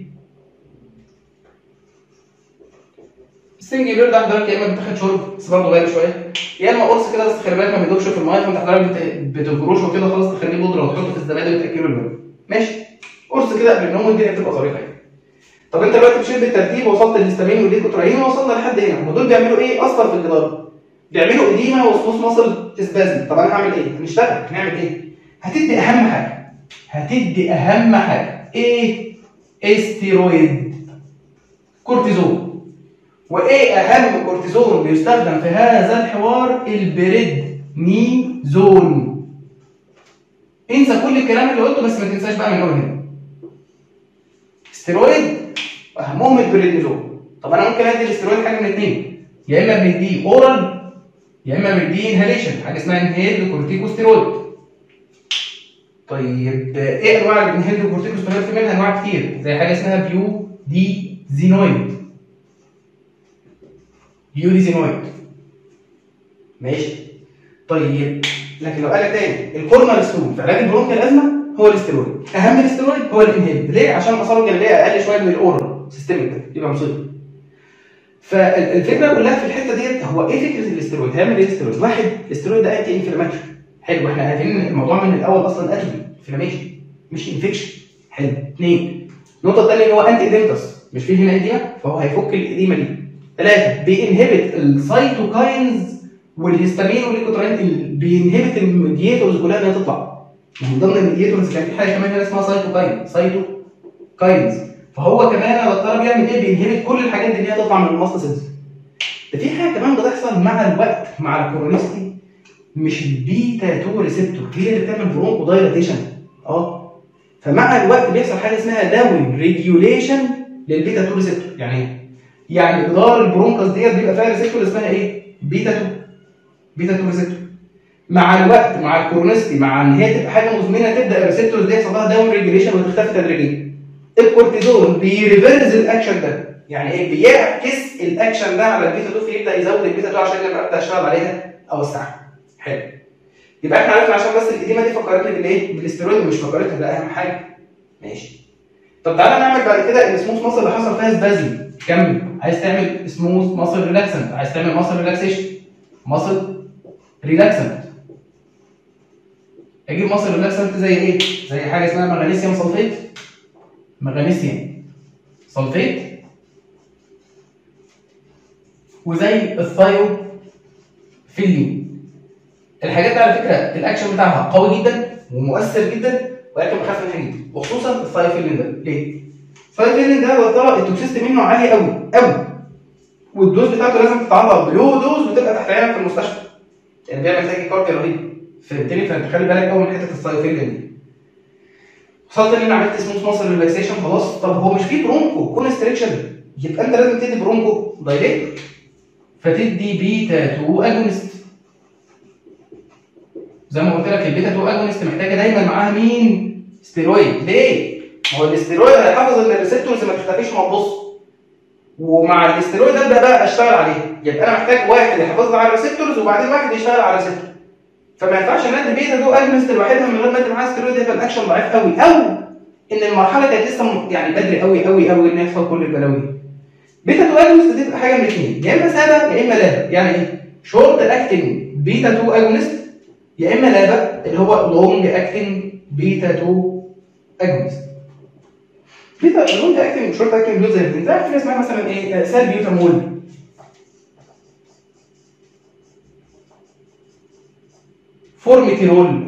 السنجل لير ده حضرتك يا اما بتاخد شرب بس برضه غالي شويه يا اما قرص كده بس خلي بالك ما بيدوبش في الميه فانت حضرتك بت- بتجروشه كده خلاص تخليه بودره وتحطه في الزبادي وتاكله الماء ماشي قرص كده قبل النوم والدنيا بتبقى ظريفه يعني طب انت دلوقتي مشيت بالترتيب وصلت للهستامين والليكوتراين ووصلنا لحد هنا ودول بيعملوا ايه اصلا في الجدار بيعملوا اديمه وسموث ماسل اسبازم طب انا هعمل ايه هنشتغل هنعمل ايه هتدي اهم حاجه هتدي اهم حاجه ايه استيرويد كورتيزون وايه اهم كورتيزون بيستخدم في هذا الحوار البريدنيزون انسى كل الكلام اللي قلته بس ما تنساش بقى من اول هنا استيرويد اهمهم البريدنيزون طب انا ممكن ادي الاستيرويد حاجه من الاثنين يا اما بنديه اورال يا اما بنديه انهاليشن حاجه اسمها انهيل كورتيكوستيرويد طيب ايه انواع الانهيل كورتيكوستيرويد في منها انواع كتير زي حاجه اسمها بيو دي زينويد بيوريزينويد ماشي طيب لكن لو قال لك تاني الكورنر ستون في علاج البرونكيال الازمه هو الاستيرويد اهم الاستيرويد هو الانهيل ليه عشان اثاره الجانبيه اقل شويه من الاورال سيستميك ده يبقى مصيبه فالفكره كلها في الحته ديت هو ايه فكره الاستيرويد هيعمل ايه الاستيرويد واحد الاستيرويد ده انتي انفلاماتوري حلو احنا عارفين ان الموضوع من الاول اصلا اتوبي انفلاميشن مش انفكشن حلو اثنين النقطه الثانيه ان هو انتي اديمتس مش فيه هنا اديمه فهو هيفك الاديمه دي ثلاثة بينهبت السيتوكاينز والهستامين والليكوتراين بينهبت الميدياتورز كلها انها تطلع من ضمن الميدياتورز كان في حاجه كمان هنا اسمها سيتوكاين سيتوكاينز فهو كمان يا دكتور بيعمل ايه بينهبت كل الحاجات دي ان هي تطلع من الماست سيلز ده في حاجه كمان بتحصل مع الوقت مع الكورونيستي مش البيتا 2 ريسبتور هي اللي بتعمل برونكو دايلاتيشن اه فمع الوقت بيحصل حاجه اسمها داون ريجيوليشن للبيتا 2 ريسبتور يعني ايه؟ يعني جدار البرونكاس ديت بيبقى فيها ريسبتور اسمها ايه؟ بيتا 2 بيتا 2 ريسبتور مع الوقت مع الكورونستي مع ان هي تبقى حاجه مزمنه تبدا الريسبتورز دي يحصل لها داون ريجوليشن وتختفي تدريجيا الكورتيزون بيريفرز الاكشن ده يعني ايه بيعكس الاكشن ده على البيتا 2 فيبدا يزود البيتا 2 عشان يبقى ابدا اشتغل عليها اوسعها حلو يبقى احنا عرفنا عشان بس القديمه دي فكرتني بالايه؟ بالاستيرويد مش فكرتها ده اهم حاجه ماشي طب تعالى نعمل بعد كده السموث ماسل اللي حصل فيها سبازم كمل عايز تعمل سموث ماسل ريلاكسنت عايز تعمل ماسل ريلاكسيشن ماسل ريلاكسنت اجيب ماسل ريلاكسنت زي ايه؟ زي حاجه اسمها مغنيسيوم سلفيت مغنيسيوم سلفيت وزي الثايو فيلين الحاجات دي على فكره الاكشن بتاعها قوي جدا ومؤثر جدا ولكن بخاف منها جدا وخصوصا الثايو فيلين ده ليه؟ الثايو فيلين ده يا ترى التوكسيستي منه عالي قوي قوي والدوز بتاعته لازم تتعرض بلو دوز وتبقى تحت عينك في المستشفى يعني بيعمل تاكي كارديا رهيب فهمتني فانت خلي بالك قوي من حته الثايو فيلين دي وصلت ان انا عملت سموث ماسل ريلاكسيشن خلاص طب هو مش في برونكو كونستريكشن يبقى انت لازم تدي برونكو دايليت فتدي بيتا 2 اجونست زي ما قلت لك البيتا 2 اجونست محتاجه دايما معاها مين؟ ستيرويد ليه؟ ما هو الاستيرويد هيحافظ ان الريسبتورز ما تختفيش ما تبص ومع الاستيرويد ابدا بقى اشتغل عليه يبقى انا محتاج واحد يحافظ لي على الريسبتورز وبعدين واحد يشتغل على الريسبتور فما ينفعش ان ادي بيتا 2 اجونست لوحدها من غير ما ادي معاها ستيرويد يبقى الاكشن ضعيف قوي او ان المرحله كانت لسه م- يعني بدري قوي قوي قوي ان يحصل كل البلاوي دي بيتا 2 اجونست دي تبقى حاجه من الاثنين يا اما سابا يا اما لابا يعني ايه شورت اكتنج بيتا 2 اجونست يا اما لابا اللي هو لونج اكتنج بيتا 2 اجونست بيتا لونج اكتنج وشورت اكتنج دول زي الاثنين زي حاجه اسمها مثلا ايه سالبيوتامول فورميتيرول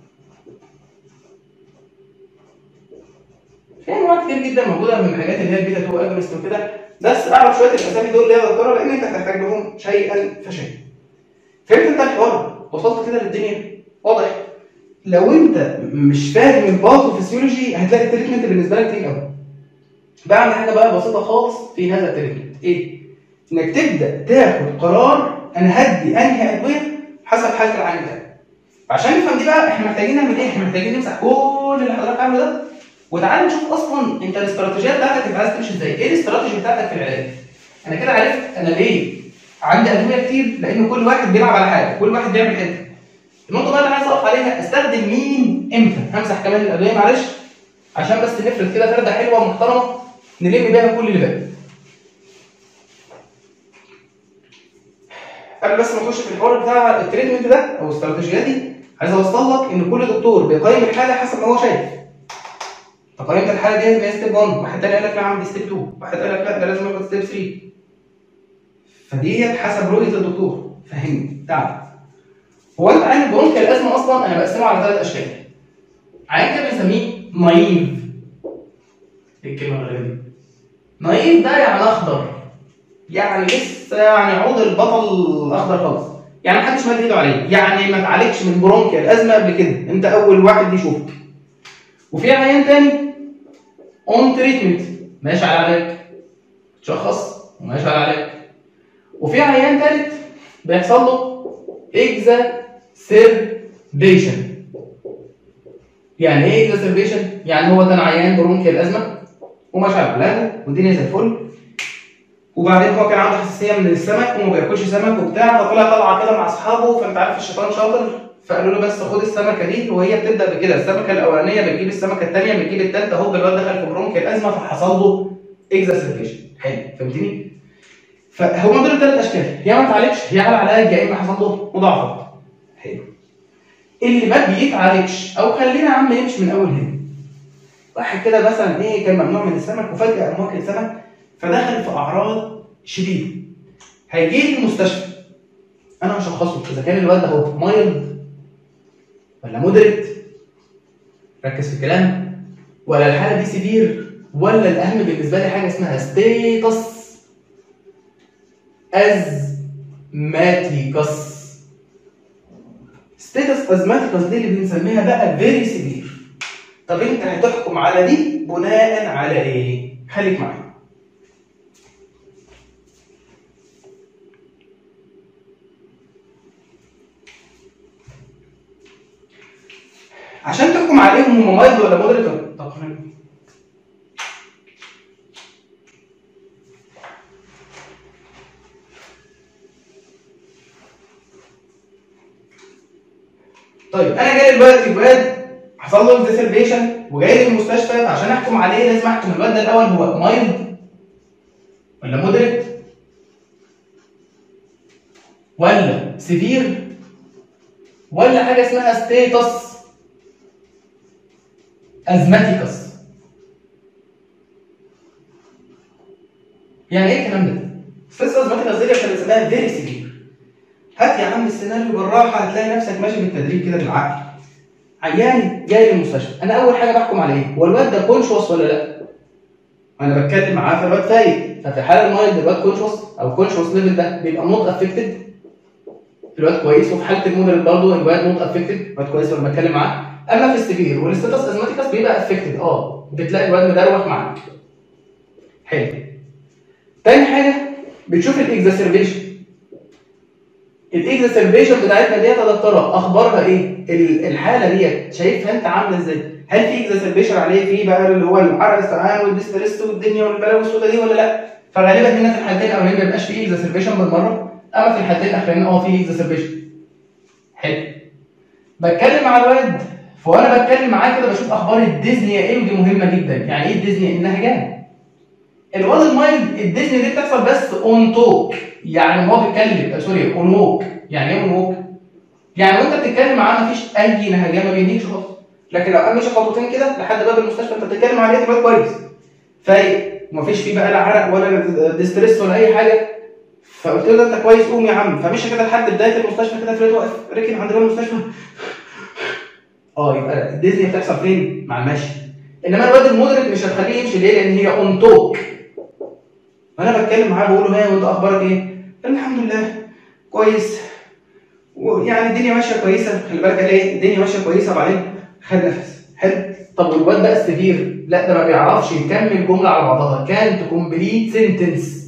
في انواع كتير جدا موجوده من الحاجات اللي هي البيتا 2 اجونست وكده بس اعرف شويه الاسامي دول اللي هي دكتوره لان انت هتحتاج لهم شيئا فشيئا فهمت انت الحوار وصلت كده للدنيا واضح لو انت مش فاهم الباثوفيسيولوجي هتلاقي التريتمنت بالنسبه لك تقيل قوي بعمل حاجه بقى بسيطه خالص في هذا التريتمنت ايه؟ انك تبدا تاخد قرار انا هدي انهي ادويه حسب حاله العين ده عشان نفهم دي بقى احنا محتاجين نعمل ايه؟ احنا محتاجين نمسح كل اللي حضرتك عامله ده وتعالى نشوف اصلا انت الاستراتيجيه بتاعتك انت عايز تمشي ازاي؟ ايه الاستراتيجي بتاعتك في العلاج؟ انا كده عرفت انا ليه عندي ادويه كتير لان كل واحد بيلعب على حاجه، كل واحد بيعمل حته. النقطه بقى اللي انا عايز اقف عليها استخدم مين امتى؟ همسح كمان الادويه معلش عشان بس نفرد كده فرده حلوه ومحترمه نلم بيها كل اللي باقي. قبل بس ما نخش في الحوار بتاع التريتمنت ده او الاستراتيجيات دي عايز اوصل لك ان كل دكتور بيقيم الحاله حسب ما هو شايف. فقيمت الحاله دي ان هي ستيب 1 واحد تاني قال لك لا عندي ستيب 2 واحد قال لك لا ده لازم ياخد ستيب 3 فدي حسب رؤيه الدكتور فهمني تعال هو انت عين البرونكيا الازمه اصلا انا بقسمه على ثلاث اشكال عين كده بنسميه نايف ايه الكلمه الغريبه دي نايف ده يعني اخضر يعني لسه يعني عود البطل اخضر خالص يعني محدش مد ايده عليه يعني ما اتعالجش من برونكيا الازمه قبل كده انت اول واحد يشوفك وفي عيان تاني اون تريتمنت ماشي على علاج تشخص وماشي على علاج وفي عيان تالت بيحصل له اكزاسيربيشن يعني ايه اكزاسيربيشن؟ يعني هو كان عيان برونكيال ازمه وماشي على علاجه والدنيا زي الفل وبعدين هو كان عنده حساسيه من السمك وما بياكلش سمك وبتاع فطلع طلعه كده مع اصحابه فانت عارف الشيطان شاطر فقالوا له بس خد السمكه دي وهي بتبدا بكده السمكه الاولانيه بتجيب السمكه الثانيه بتجيب الثالثه هوب الواد دخل في برونكيال ازمه فحصل له اكزاسيربيشن حلو فهمتني؟ فهم دول الثلاث اشكال يا ما اتعالجش يا على علاج يا اما حصل له مضاعفات حلو اللي ما بيتعالجش او خلينا يا عم نمشي من اول هنا واحد كده مثلا ايه كان ممنوع من السمك وفجاه قام واكل سمك فدخل في اعراض شديده هيجي لي المستشفى انا هشخصه اذا كان الواد ده هو مايلد ولا مودريت ركز في الكلام ولا الحاله دي سيفير ولا الاهم بالنسبه لي حاجه اسمها ستيتس ازماتيكس ستيتس ازماتيكس دي اللي بنسميها بقى فيري سيفير طب انت هتحكم على دي بناء على ايه؟ خليك معايا عشان تحكم عليهم هم مايلد ولا مودريت طب خلينا طيب انا جاي دلوقتي الواد حصل له ديسربيشن وجاي لي المستشفى عشان احكم عليه لازم احكم الواد ده الاول هو مايلد ولا مودريت ولا سيفير ولا حاجه اسمها ستيتس ازماتيكس يعني ايه الكلام ده؟ ستيتس ازماتيكس دي احنا بنسميها فيري سيفير هات يا عم السيناريو بالراحه هتلاقي نفسك ماشي بالتدريج كده بالعقل عيان جاي للمستشفى انا اول حاجه بحكم عليه هو الواد ده كونشوس ولا لا انا بتكلم معاه فالواد فايق ففي حاله المايلد الواد كونشوس او كونشوس ليفل ده بيبقى نوت افكتد الواد كويس وفي حاله المودريت برضه الواد نوت افكتد الواد كويس لما بتكلم معاه اما في السيفير والستاتس ازماتيكس بيبقى افكتد اه بتلاقي الواد مدروخ معاك حلو تاني حاجه بتشوف الاكزاسربيشن الاكزاسربيشن بتاعتنا ديت يا دكتوره اخبارها ايه؟ الحاله ديت شايفها انت عامله ازاي؟ هل في اكزاسربيشن عليه في بقى اللي هو العرق السعان والديستريس والدنيا والبلاوي السوداء دي ولا لا؟ فغالبا هنا في الحالتين الاولانيين ما بيبقاش في اكزاسربيشن بالمره اما في الحالتين الاخرانيين اه في اكزاسربيشن حلو بتكلم مع الواد فوانا بتكلم معاه كده بشوف اخبار الديزني ايه ودي مهمه جدا يعني ايه الديزني النهجان الواد المايلد الديزني دي بتحصل بس اون توك يعني هو بيتكلم سوري اون ووك يعني ايه اون ووك؟ يعني وانت بتتكلم معاه مفيش اي نهجان ما بينهيكش خالص لكن لو قام مشي خطوتين كده لحد باب المستشفى انت بتتكلم عليه دلوقتي كويس فايق ومفيش فيه بقى لا عرق ولا ديستريس ولا اي حاجه فقلت له ده انت كويس قوم يا عم فمشى كده لحد بدايه المستشفى كده فريد واقف ركن عند باب المستشفى اه يبقى الديزني بتحصل فين؟ مع المشي انما الواد المدرك مش هتخليه يمشي ليه؟ لان هي اون توك وانا بتكلم معاه بقول له ها وانت اخبارك ايه؟ قال لي الحمد لله كويس ويعني الدنيا ماشيه كويسه خلي بالك قال ايه الدنيا ماشيه كويسه وبعدين خد نفس حلو طب والواد بقى السفير لا ده ما بيعرفش يكمل جمله على بعضها كانت كومبليت سنتنس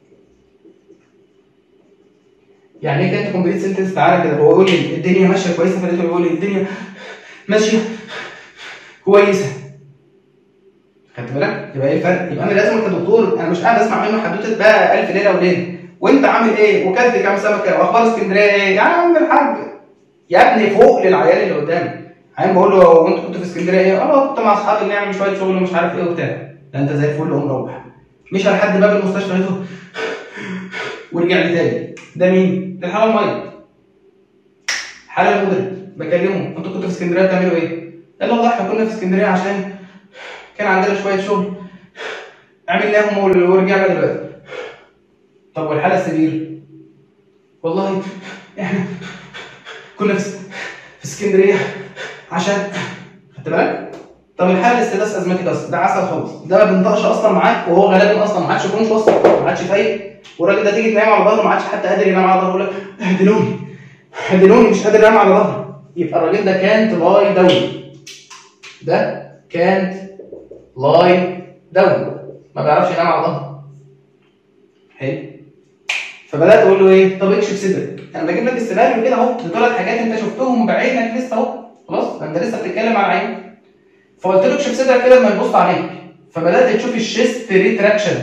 يعني ايه كانت كومبليت سنتنس تعالى كده هو يقول لي الدنيا ماشيه كويسه فلقيته بيقول لي الدنيا ماشيه كويسه خدت بالك؟ يبقى ايه الفرق؟ يبقى انا لازم كدكتور انا مش قاعد اسمع منه حدوته بقى الف ليله وليله وانت عامل ايه؟ وكلت كام سمكه؟ واخبار اسكندريه ايه؟ يا عم الحاج يا ابني فوق للعيال اللي قدامي عين بقول له هو انت كنت في اسكندريه ايه؟ اه كنت مع اصحابي بنعمل شويه شغل ومش عارف ايه وبتاع ده انت زي الفل قوم روح مشى لحد باب المستشفى لقيته ورجع لي تاني ده مين؟ ده الحاله الميه حاله المدرب بكلمه انتوا كنتوا في اسكندريه بتعملوا ايه؟ قال والله احنا كنا في اسكندريه عشان كان عندنا شويه شغل عملناهم ورجعنا دلوقتي طب والحاله السرير والله احنا كنا في في اسكندريه عشان خدت بالك طب الحاله الاستئناس ازمتك اصلا ده عسل خالص ده ما بينطقش اصلا معاك وهو غالبا اصلا ما عادش يكونش اصلا ما عادش فايق والراجل ده تيجي تنام على ظهره ما عادش حتى قادر ينام على ظهره يقول لك اهدلوني اهدلوني مش قادر انام على ظهره يبقى الراجل ده كانت لاي دولي ده كانت لاي دولي ما بيعرفش ينام على ظهره حلو فبدات اقول له ايه طب اكشف صدرك انا بجيب لك السيناريو كده اهو دول حاجات انت شفتهم بعينك لسه اهو خلاص انت لسه بتتكلم على عينك فقلت له اكشف صدرك كده لما يبص عليك فبدات تشوف الشيست ريتراكشن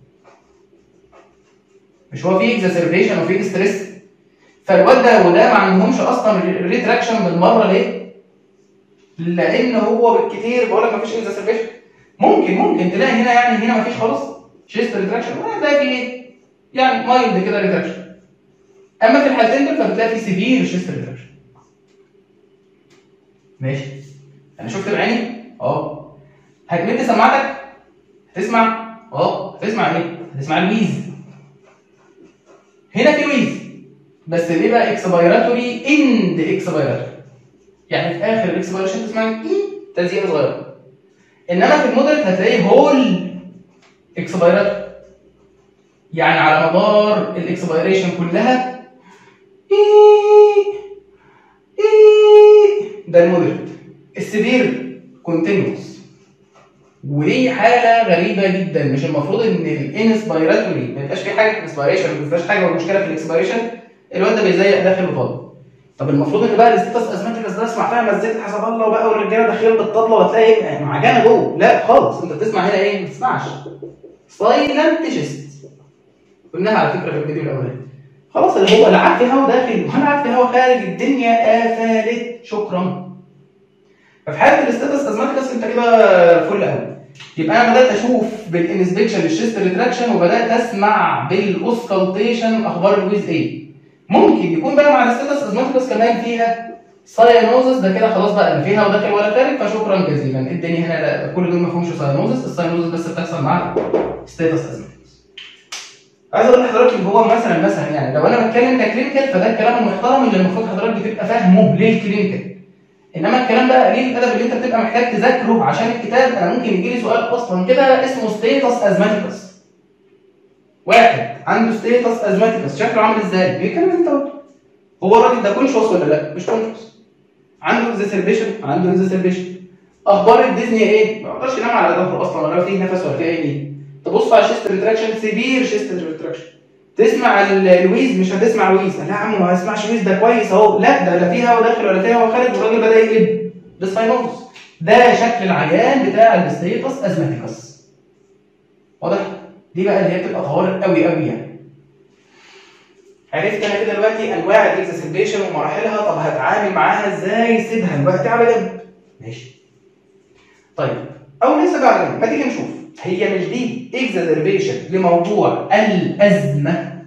مش هو في اكزاسربيشن وفي ستريس فالواد ده وده ما عندهمش اصلا ريتراكشن بالمره ليه؟ لان هو بالكتير بقول لك ما فيش اكزاسربيشن ممكن ممكن تلاقي هنا يعني هنا ما فيش خالص شيست ريتراكشن وهتلاقي في ايه؟ يعني مايلد كده ريتراكشن اما في الحالتين دول فبتلاقي في سيفير شيست ريتراكشن ماشي انا شفت بعيني اه هتمد سماعتك هتسمع اه هتسمع ايه هتسمع الويز هنا في ويز بس ليه بقى اكسبيراتوري اند اكسبيراتوري يعني في اخر الاكسبيريشن تسمع ايه تزييق صغيره انما في المودريت هتلاقيه هول اكسبيراتوري يعني على مدار الاكسبيريشن كلها إيه إيه ده المودريت السيفير كونتينوس ودي حاله غريبه جدا مش المفروض ان الانسبيراتوري ما يبقاش في حاجه في الانسبيريشن ما يبقاش حاجه والمشكله في الاكسبيريشن الواد ده بيزيق داخل وطالع طب المفروض ان بقى الاستيتس ازمتك ده اسمع فيها مزيكا حسب الله وبقى والرجاله داخلين بالطبله وتلاقي ايه معجنه جوه لا خالص انت بتسمع هنا ايه ما بتسمعش سايلنت شيست قلناها على فكره في الفيديو الاولاني خلاص اللي هو لا عاد في هوا داخل ولا عاد في هوا خارج الدنيا قفلت شكرا ففي حاله الاستاتس ازماتيكس انت كده فل قوي يبقى انا بدات اشوف بالانسبكشن للشيست ريتراكشن وبدات اسمع بالاوسكالتيشن اخبار الويز ايه ممكن يكون بقى مع الاستاتس ازماتيكس كمان فيها ساينوزس ده كده خلاص بقى لا فيها ولا داخل ولا خارج فشكرا جزيلا الدنيا هنا لا كل دول ما فيهمش ساينوزس الساينوزس بس بتحصل مع ستاتس ازماتيكس عايز اقول لحضرتك ان هو مثلا مثلا يعني لو انا بتكلم ككلينيكال فده الكلام المحترم اللي المفروض حضرتك بتبقى فاهمه للكلينيكال انما الكلام ده قليل الادب اللي انت بتبقى محتاج تذاكره عشان الكتاب انا ممكن يجي لي سؤال اصلا كده اسمه ستيتس ازماتيكس واحد عنده ستيتس ازماتيكس شكله عامل ازاي؟ بيتكلم اللي انت قلته هو الراجل ده كونشوس ولا لا؟ مش كونشوس عنده اكزاسربيشن عنده اكزاسربيشن اخبار الديزني ايه؟ ما يقدرش ينام على ظهره اصلا ولا فيه نفس ولا فيه اي نيل تبص على الشيست ريتراكشن سيفير شيست ريتراكشن تسمع الويز مش هتسمع ويز لا يا عم ما هسمعش ويز ده كويس اهو لا ده لا فيه هوا داخل ولا فيه هوا خارج والراجل بدا يقلب ديسفاينوزس ده شكل العيان بتاع الستيتس ازماتيكس واضح دي بقى اللي هي بتبقى طوارئ قوي قوي يعني عرفت انا كده دلوقتي انواع الاكزاسربيشن ومراحلها طب هتعامل معاها ازاي سيبها دلوقتي على جنب ماشي طيب او لسه بقى على جنب ما تيجي نشوف هي مش دي اكزاسربيشن لموضوع الازمه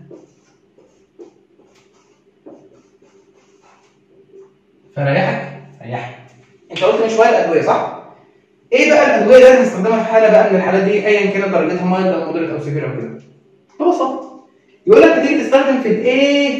فريحك ريحك انت قلت من شويه الادويه صح ايه بقى الادويه اللي لازم نستخدمها في حاله بقى من الحالات دي ايا كانت درجتها مايلد او مودريت او سيفير او كده ببساطه يقول لك بتيجي تستخدم في الايه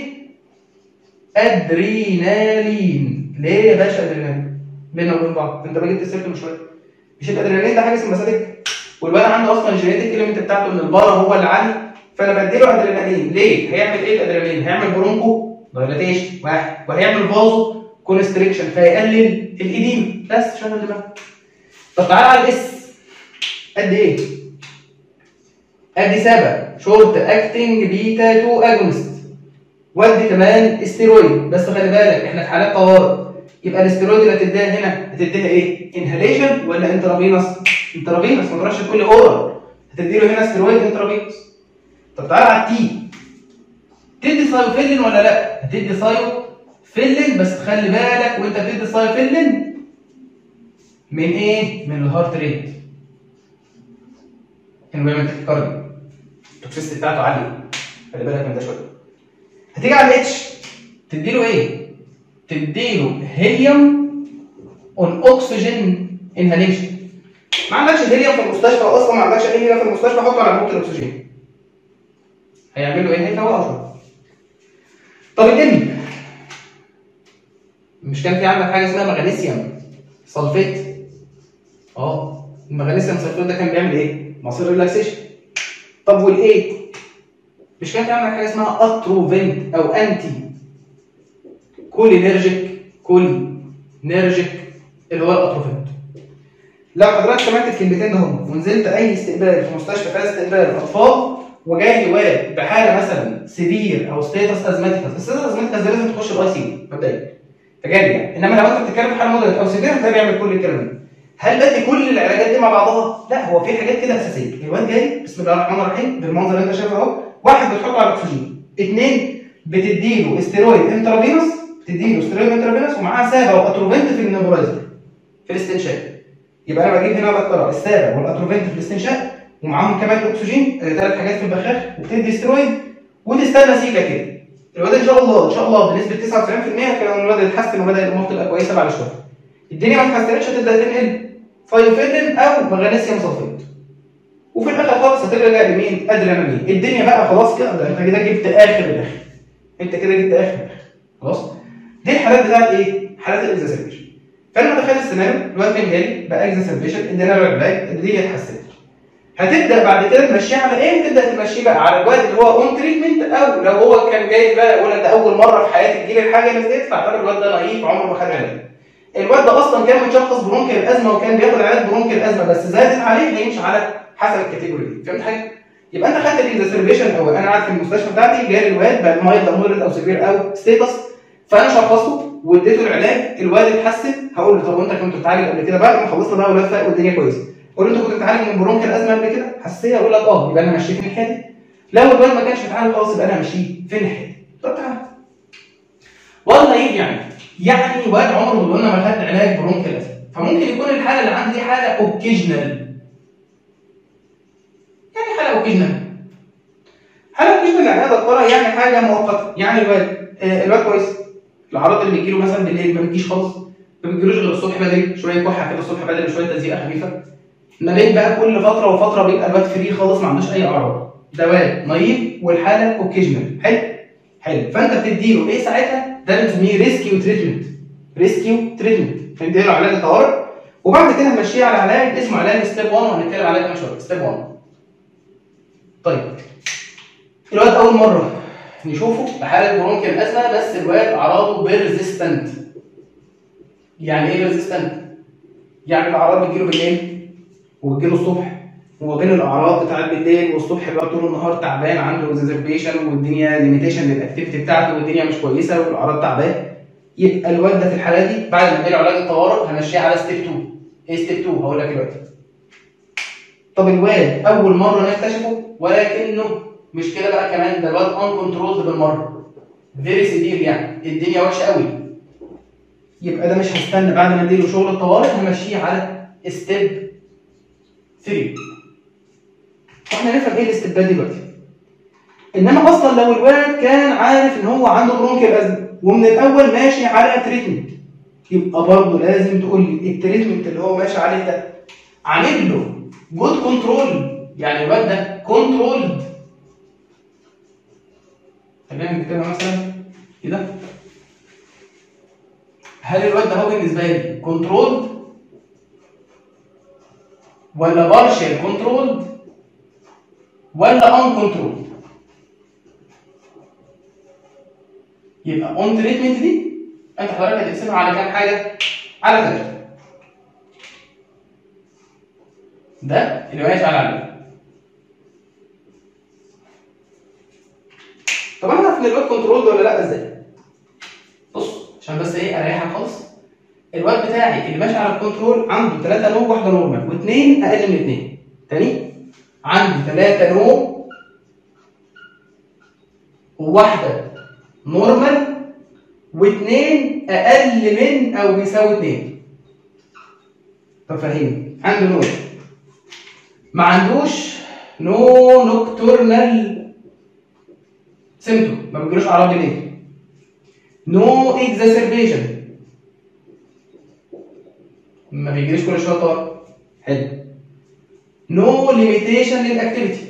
ادرينالين ليه يا باشا ادرينالين بينا وبين بعض انت بقيت سيرته من شويه مش الادرينالين ده حاجه سمباثيك والولد عنده اصلا الجينيتيك اليمنت بتاعته ان البارا هو اللي عالي فانا بديله ادرينالين ليه هيعمل ايه الادرينالين هيعمل برونكو دايلاتيشن واحد وهيعمل فازو كونستريكشن فيقلل الايديم بس شغل دماغك طب تعالى على الاس قد ايه ادي سبب شورت اكتنج بيتا 2 اجونست ودي كمان استيرويد بس خلي بالك احنا في حالات طوارئ يبقى الاستيرويد اللي هتديها هنا هتديها ايه؟ انهاليشن ولا انترافينوس؟ انترافينوس ما تروحش تقول لي اورال هتدي له هنا استيرويد انترافينوس طب تعالى على التي تدي سايوفيلين ولا لا؟ هتدي سايوفيلين بس خلي بالك وانت بتدي سايوفيلين من ايه؟ من الهارت ريت انفيرمنت كارديو التوكسيستي بتاعته عاليه خلي بالك من ده شويه هتيجي على الاتش تديله ايه؟ تديله هيليوم اون اوكسجين انهاليشن ما عندكش هيليوم في المستشفى اصلا ما عندكش اي هيليوم في المستشفى حطه على بوكه الاكسجين هيعمل له ايه؟ هيفوقه اصلا طب الام مش كان في عندك حاجه اسمها مغنيسيوم سلفيت اه المغنيسيوم سلفيت ده كان بيعمل ايه؟ مصير ريلاكسيشن طب والايه؟ مش كان في عندك حاجه اسمها اتروفنت او انتي كولينرجيك كولينرجيك اللي هو الاتروفنت لو حضرتك سمعت الكلمتين دهم ونزلت اي استقبال في مستشفى فيها استقبال اطفال وجاي واد بحاله مثلا سيفير او ستيتس ازماتيكس الستيتس ازماتيكس ده لازم تخش الاي سي مبدئيا فجالي يعني انما لو انت بتتكلم في حاله مودريت او سيفير هتلاقيه بيعمل كل الكلام ده هل بدي كل العلاجات دي مع بعضها؟ لا هو في حاجات كده اساسيه الواد جاي بسم الله الرحمن الرحيم بالمنظر اللي انت شايفه اهو واحد بتحطه على الاكسجين اثنين بتديله استيرويد انترافينوس بتديله استيرويد انترافينوس ومعاه سابا واتروفنت في النيبولايزر في الاستنشاق يبقى انا بجيب هنا بقرا السابا والاتروفنت في الاستنشاق ومعاهم كمان الاكسجين ثلاث حاجات في البخاخ وبتدي استيرويد وتستنى سيكه كده الواد ان شاء الله ان شاء الله بنسبه 99% كان الواد يتحسن وبدا الامور تبقى كويسه بعد شويه الدنيا ما اتحسنتش هتبدا تنقل فايوفيلين او مغنيسيوم سلفيت وفي الاخر خالص هترجع لمين؟ ادرينالين الدنيا بقى خلاص كده ده انت كده جبت اخر الاخر انت كده جبت اخر الاخر خلاص دي الحالات بتاعت ايه؟ حالات الاكزاسيربيشن فانا متخيل السيناريو الواد كان جالي بقى اكزاسيربيشن ادينا له علاج الدنيا اتحسنت هتبدا بعد كده تمشيه على ايه؟ تبدا تمشيه بقى على الواد اللي هو اون تريتمنت او لو هو كان جاي بقى يقول ده اول مره في حياتي تجيلي الحاجه اللي زيت فاعتبر الواد ده نايف عمره ما خد علاج الواد ده اصلا كان متشخص برونكيال الازمه وكان بياخد علاج برونكيال الازمه بس زادت عليه هيمشي على حسب الكاتيجوري دي فهمت حاجه؟ يبقى انت خدت الاكزاسربيشن او انا قاعد في المستشفى بتاعتي جالي الواد بقى مايلد او مودريت او سيفير او ستيتس فانا شخصته واديته العلاج الواد اتحسن هقول له طب وانت كنت بتعالج قبل كده بعد ما خلصنا بقى والواد فاق والدنيا كويسه قول له انت كنت بتعالج من برونكيال الازمه قبل كده حساسيه اقول لك اه يبقى انا مشيت في الناحيه دي لو الواد ما كانش بيتعالج خلاص يبقى انا همشيه في الناحيه دي طب تعالى والله ايه يعني يعني واد عمره ما قلنا ما خد علاج برونكيال الازمه فممكن يكون الحاله اللي عندي دي حاله اوكيجنال يعني حاله اوكيجنال حاله اوكيجنال يعني انا دكتوره يعني حاجه مؤقته يعني الواد آه الواد كويس الاعراض اللي بتجيله مثلا بالليل ما بتجيش خالص ما بتجيلوش غير الصبح بدري شويه كحه كده الصبح بدري وشويه تزييقه خفيفه ما بين بقى كل فتره وفتره بيبقى الواد فري خالص ما عندوش اي اعراض ده واد نايف والحاله اوكيجنال حلو حلو فانت بتديله ايه ساعتها ده بنسميه ريسكيو تريتمنت ريسكيو تريتمنت بنديله علاج الطوارئ وبعد كده نمشيه على علاج اسمه علاج ستيب 1 وهنتكلم عليه كمان شويه ستيب 1 طيب الواد اول مره نشوفه بحاله برونكيال ازمه بس الواد اعراضه بيرزيستنت يعني ايه بيرزيستنت؟ يعني الاعراض بتجيله بالليل وبتجيله الصبح وما بين الاعراض بتاعت بالليل والصبح بقى طول النهار تعبان عنده اكزربيشن والدنيا ليميتيشن للاكتيفيتي بتاعته والدنيا مش كويسه والاعراض تعبان يبقى الواد ده في الحاله دي بعد ما اديله علاج الطوارئ همشيه على ستيب 2 ايه ستيب 2 هقول لك دلوقتي طب الواد اول مره نكتشفه ولكنه مش كده بقى كمان ده الواد ان كنترولد بالمره فيري سيفير يعني الدنيا وحشه قوي يبقى ده مش هستنى بعد ما اديله شغل الطوارئ همشيه على ستيب 3 فاحنا نفهم ايه الاستبدال دلوقتي انما اصلا لو الولد كان عارف ان هو عنده برونكيال ازمه ومن الاول ماشي على تريتمنت يبقى برضه لازم تقول لي التريتمنت اللي هو ماشي عليه ده عامل له جود كنترول يعني الواد ده كنترولد خلينا نكتبها مثلا كده هل الواد ده هو بالنسبه لي كنترول ولا بارشل كنترول ولا ان كنترول يبقى اون تريتمنت دي انت حضرتك هتقسمها على كام حاجه؟ على ثلاثه ده اللي ماشي على العلم طب انا اعرف ان الواد كنترول ولا لا ازاي؟ بص عشان بس ايه اريحك خالص الواد بتاعي اللي ماشي على الكنترول عنده ثلاثة نو واحدة نورمال واثنين أقل من اثنين تاني عندي ثلاثة نو وواحدة نورمال واثنين أقل من أو بيساوي اثنين طب فهمني عنده نو ما عندوش نو نوكتورنال سيمتوم ما بيجيلوش اعراض جنيه نو اكزاسربيشن ما بيجيليش كل شويه طار حلو نو ليميتيشن للاكتيفيتي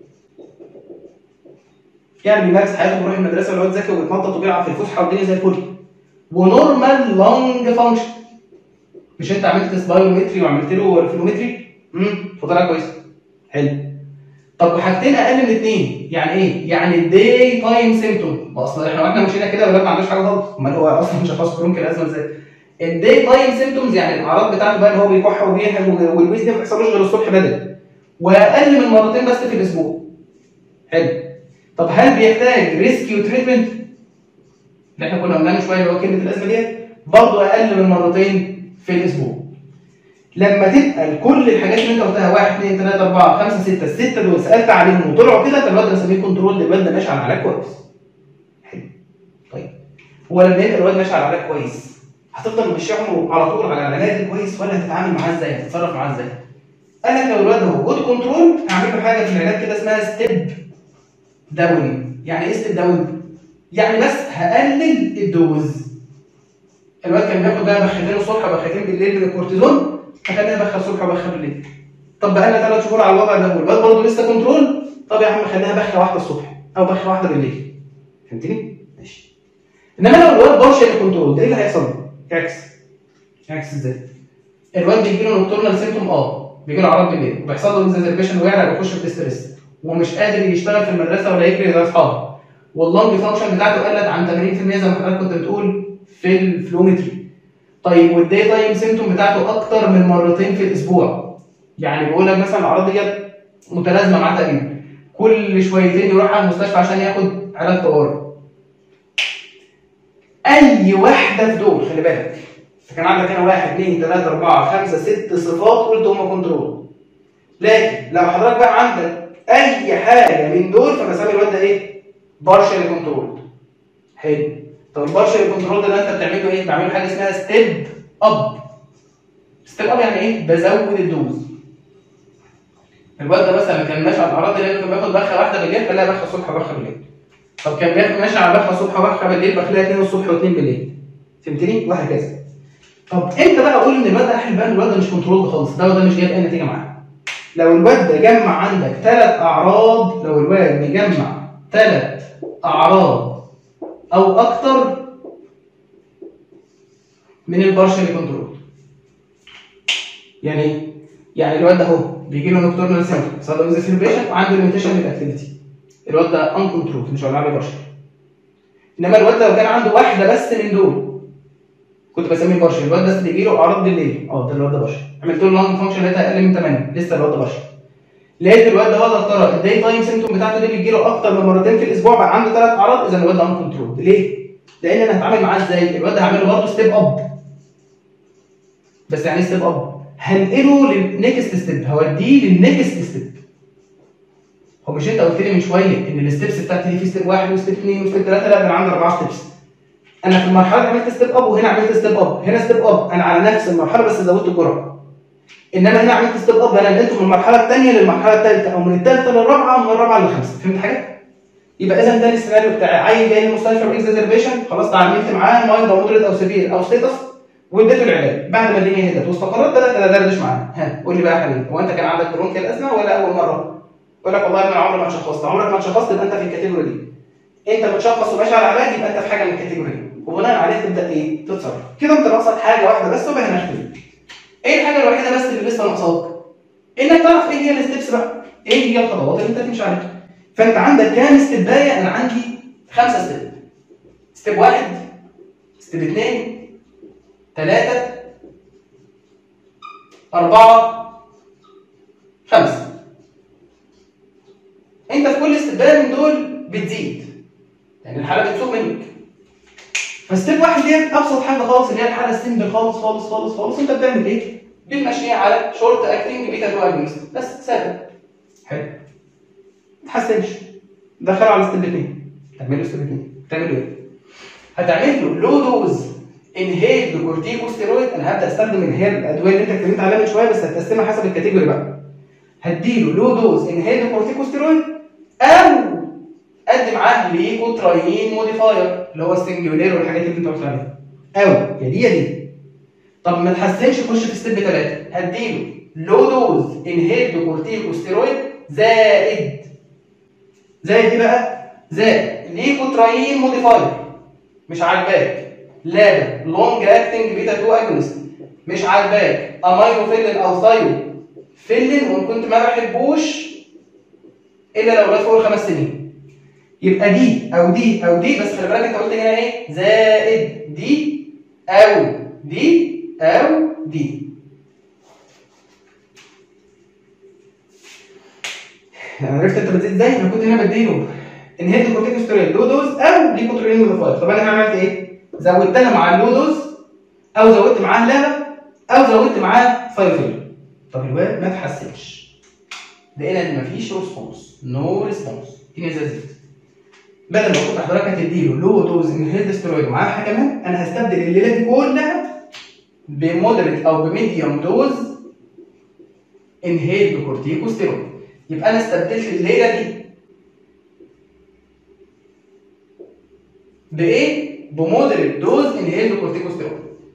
يعني بيمارس حياته بيروح المدرسه ويقعد يذاكر ويتنطط وبيلعب في الفسحه والدنيا زي الفل ونورمال لونج فانكشن مش انت عملت سبايومتري وعملت له فلومتري امم فطلع كويس حلو طب حاجتين اقل من اثنين يعني ايه؟ يعني الداي تايم سيمتوم ما اصل احنا واحنا مشينا كده ولا ما عندوش حاجه خالص امال هو اصلا مش هيخلص كرونك الازمه ازاي؟ الداي تايم سيمتومز يعني الاعراض بتاعته بقى ان هو بيكح وبيحب والويز دي ما بيحصلوش غير الصبح بدري واقل من مرتين بس في الاسبوع حلو طب هل بيحتاج ريسكيو تريتمنت؟ اللي احنا كنا قلنا من شويه اللي هو كلمه الازمه ديت برضه اقل من مرتين في الاسبوع لما تبقى كل الحاجات اللي انت قلتها 1 2 3 4 5 6 السته دول سالت عليهم وطلعوا كده فالواد ده بسميه كنترول الواد ده ماشي على علاج كويس. حلو. طيب هو لما يبقى الواد ماشي على علاج كويس هتفضل ماشي عمره على طول على العلاج دي كويس ولا هتتعامل معاه ازاي؟ هتتصرف معاه ازاي؟ قال لك لو الواد هو جود كنترول اعمل له حاجه في العلاج كده اسمها ستيب داون. يعني ايه ستيب داون؟ يعني بس هقلل الدوز. الواد كان بياخد بقى بختين الصبح وبختين بالليل من الكورتيزون خلينا ندخل الصبح وبخ بالليل طب بقى لنا ثلاث شهور على الوضع ده والواد برضه لسه كنترول طب يا عم خليها بخه واحده الصبح او بخه واحده بالليل فهمتني؟ ماشي انما لو الواد بارشل كنترول ده ايه اللي هيحصل له؟ يعكس يعكس ازاي؟ الواد بيجي له نوكتورنال سيمتوم اه بيجي له اعراض بالليل وبيحصل له اكزازربيشن ويعرق ويخش في ستريس ومش قادر يشتغل في المدرسه ولا يجري زي اصحابه واللنج فانكشن بتاعته قلت عن 80% زي ما حضرتك كنت بتقول في الفلومتري طيب والداي تايم سيمتوم بتاعته اكتر من مرتين في الاسبوع يعني بيقول لك مثلا الاعراض ديت متلازمه معاه تقريبا كل شويتين يروح على المستشفى عشان ياخد علاج طوارئ اي واحده في دول خلي بالك كان عندك هنا واحد اثنين ثلاثه اربعه خمسه ست صفات قلت هم كنترول لكن لو حضرتك بقى عندك اي حاجه من دول فبسمي الواد ده ايه؟ بارشل كنترول حلو طب البارشل كنترول ده اللي انت بتعمله ايه؟ بعمله حاجه اسمها ستيب اب ستيب اب يعني ايه؟ بزود الدوز الواد ده مثلا كان ماشي على الاعراض اللي كان بياخد بخه واحده بالليل خليها بخه الصبح وبخه بالليل طب كان بياخد ماشي على بخه الصبح وبخه بالليل بخليها اثنين الصبح واثنين بالليل فهمتني؟ وهكذا طب امتى بقى اقول ان الواد ده احل بقى الواد ده مش كنترول خالص ده ده مش جايب اي نتيجه معاه لو الواد ده جمع عندك ثلاث اعراض لو الواد بيجمع ثلاث اعراض او اكتر من البارشل كنترول يعني ايه؟ يعني الواد ده اهو بيجي له نوكتورنال سيمتوم صار له اكزاسربيشن وعنده ليميتيشن للاكتيفيتي الواد ده ان كنترول مش هقول عليه بارشل انما الواد ده لو كان عنده واحده بس من دول كنت بسميه بارشل الواد بس بيجي له اعراض بالليل اه ده الواد ده بارشل عملت له لانج فانكشن لقيتها اقل من 8 لسه الواد ده بارشل لقيت الواد ده هو ده ترى الداي تايم سيمتوم بتاعته دي بيجي له اكتر من مرتين في الاسبوع بقى عنده ثلاث اعراض اذا الواد ده ان كنترول ليه؟ لان انا هتعامل معاه ازاي؟ الواد ده هعمل له برضه ستيب اب بس يعني ايه ستيب اب؟ هنقله للنكست ستيب هوديه للنكست ستيب هو مش انت قلت لي من شويه ان الستبس بتاعتي دي في ستيب واحد وستيب اثنين وستيب ثلاثه لا ده انا عندي اربعه ستيبس انا في المرحله دي عملت ستيب اب وهنا عملت ستيب اب هنا ستيب اب انا على نفس المرحله بس زودت الجرعه انما هنا عملت ستيب اب انا نقلته من المرحله الثانيه للمرحله الثالثه او من الثالثه للرابعه ومن الرابعه للخامسه فهمت حاجه؟ يبقى اذا ده السيناريو بتاعي عيل جاي المستشفى باكزازربيشن خلاص تعاملت معاه مايند او مودريت او سيفير او ستيتس واديته العلاج بعد ما الدنيا هدت واستقرت بدات ادردش معاه ها قول لي بقى يا حبيبي هو انت كان عندك برونكيال ازمه ولا اول مره؟ يقول لك والله انا عمري ما اتشخصت عمرك ما اتشخصت يبقى انت في الكاتيجوري دي انت متشخص وماشي على علاج يبقى انت في حاجه من الكاتيجوري وبناء عليه تبدا ايه تتصرف كده انت ناقصك حاجه واحده بس وبقى هنختم ايه الحاجه الوحيده بس اللي لسه ناقصاك انك تعرف ايه هي الستبس بقى ايه هي الخطوات اللي انت تمشي عليها فانت عندك كام ستيبايه انا عندي خمسه ستيب ستيب واحد ستيب اثنين ثلاثه اربعه خمسه انت في كل استبدال من دول بتزيد يعني الحاله بتسوق منك فستيب واحد ديت ابسط حاجه خالص اللي هي الحاله السيمبل خالص خالص خالص خالص انت بتعمل ايه؟ بتمشيها على شورت اكتنج بيتا 2 اجونست بس ثابت حلو ما تحسنش دخل على ستيب 2 تعمل له ستيب 2 تعمل له ايه؟ هتعمل له لو دوز انهيل كورتيكوستيرويد انا هبدا استخدم انهيل الادويه اللي انت اتكلمت عليها من شويه بس هتقسمها حسب الكاتيجوري بقى هديله لو دوز انهيل كورتيكوستيرويد او ادي معاه ليكوترايين موديفاير اللي هو السنجولير والحاجات اللي انت قلت عليها او يا دي يا دي طب ما تحسنش خش في ستيب 3 هديله لو دوز انهيل كورتيكوستيرويد زائد زائد ايه بقى؟ زائد ليكوترايين موديفاير مش عاجباك لادا لونج اكتنج بيتا 2 اجونست مش عاجباك امينو فيلن او ثايو فيلن وان كنت ما بحبوش الا لو جت فوق الخمس سنين يبقى دي او دي او دي بس خلي بالك انت قلت هنا ايه زائد دي او دي او دي يعني عرفت انت بتزيد ازاي انا كنت هنا بديله انهيت كورتيكوستيرويد لو دوز او ليكوتريين موديفاير طب انا عملت ايه زودتها مع اللو دوز او زودت معاه لابا او زودت معاه فايفل طب الواد ما تحسنش لقينا ان مفيش ريسبونس نو ريسبونس الدنيا زي الزفت بدل ما كنت حضرتك هتديله لو دوز انهيلد ستيرويد ومعاه حاجه كمان انا هستبدل الليله دي كلها بمودريت او بميديوم دوز انهيلد كورتيكوستيرويد يبقى انا استبدلت الليله دي بايه؟ بمودريت دوز انهيلد كورتيكوستيرويد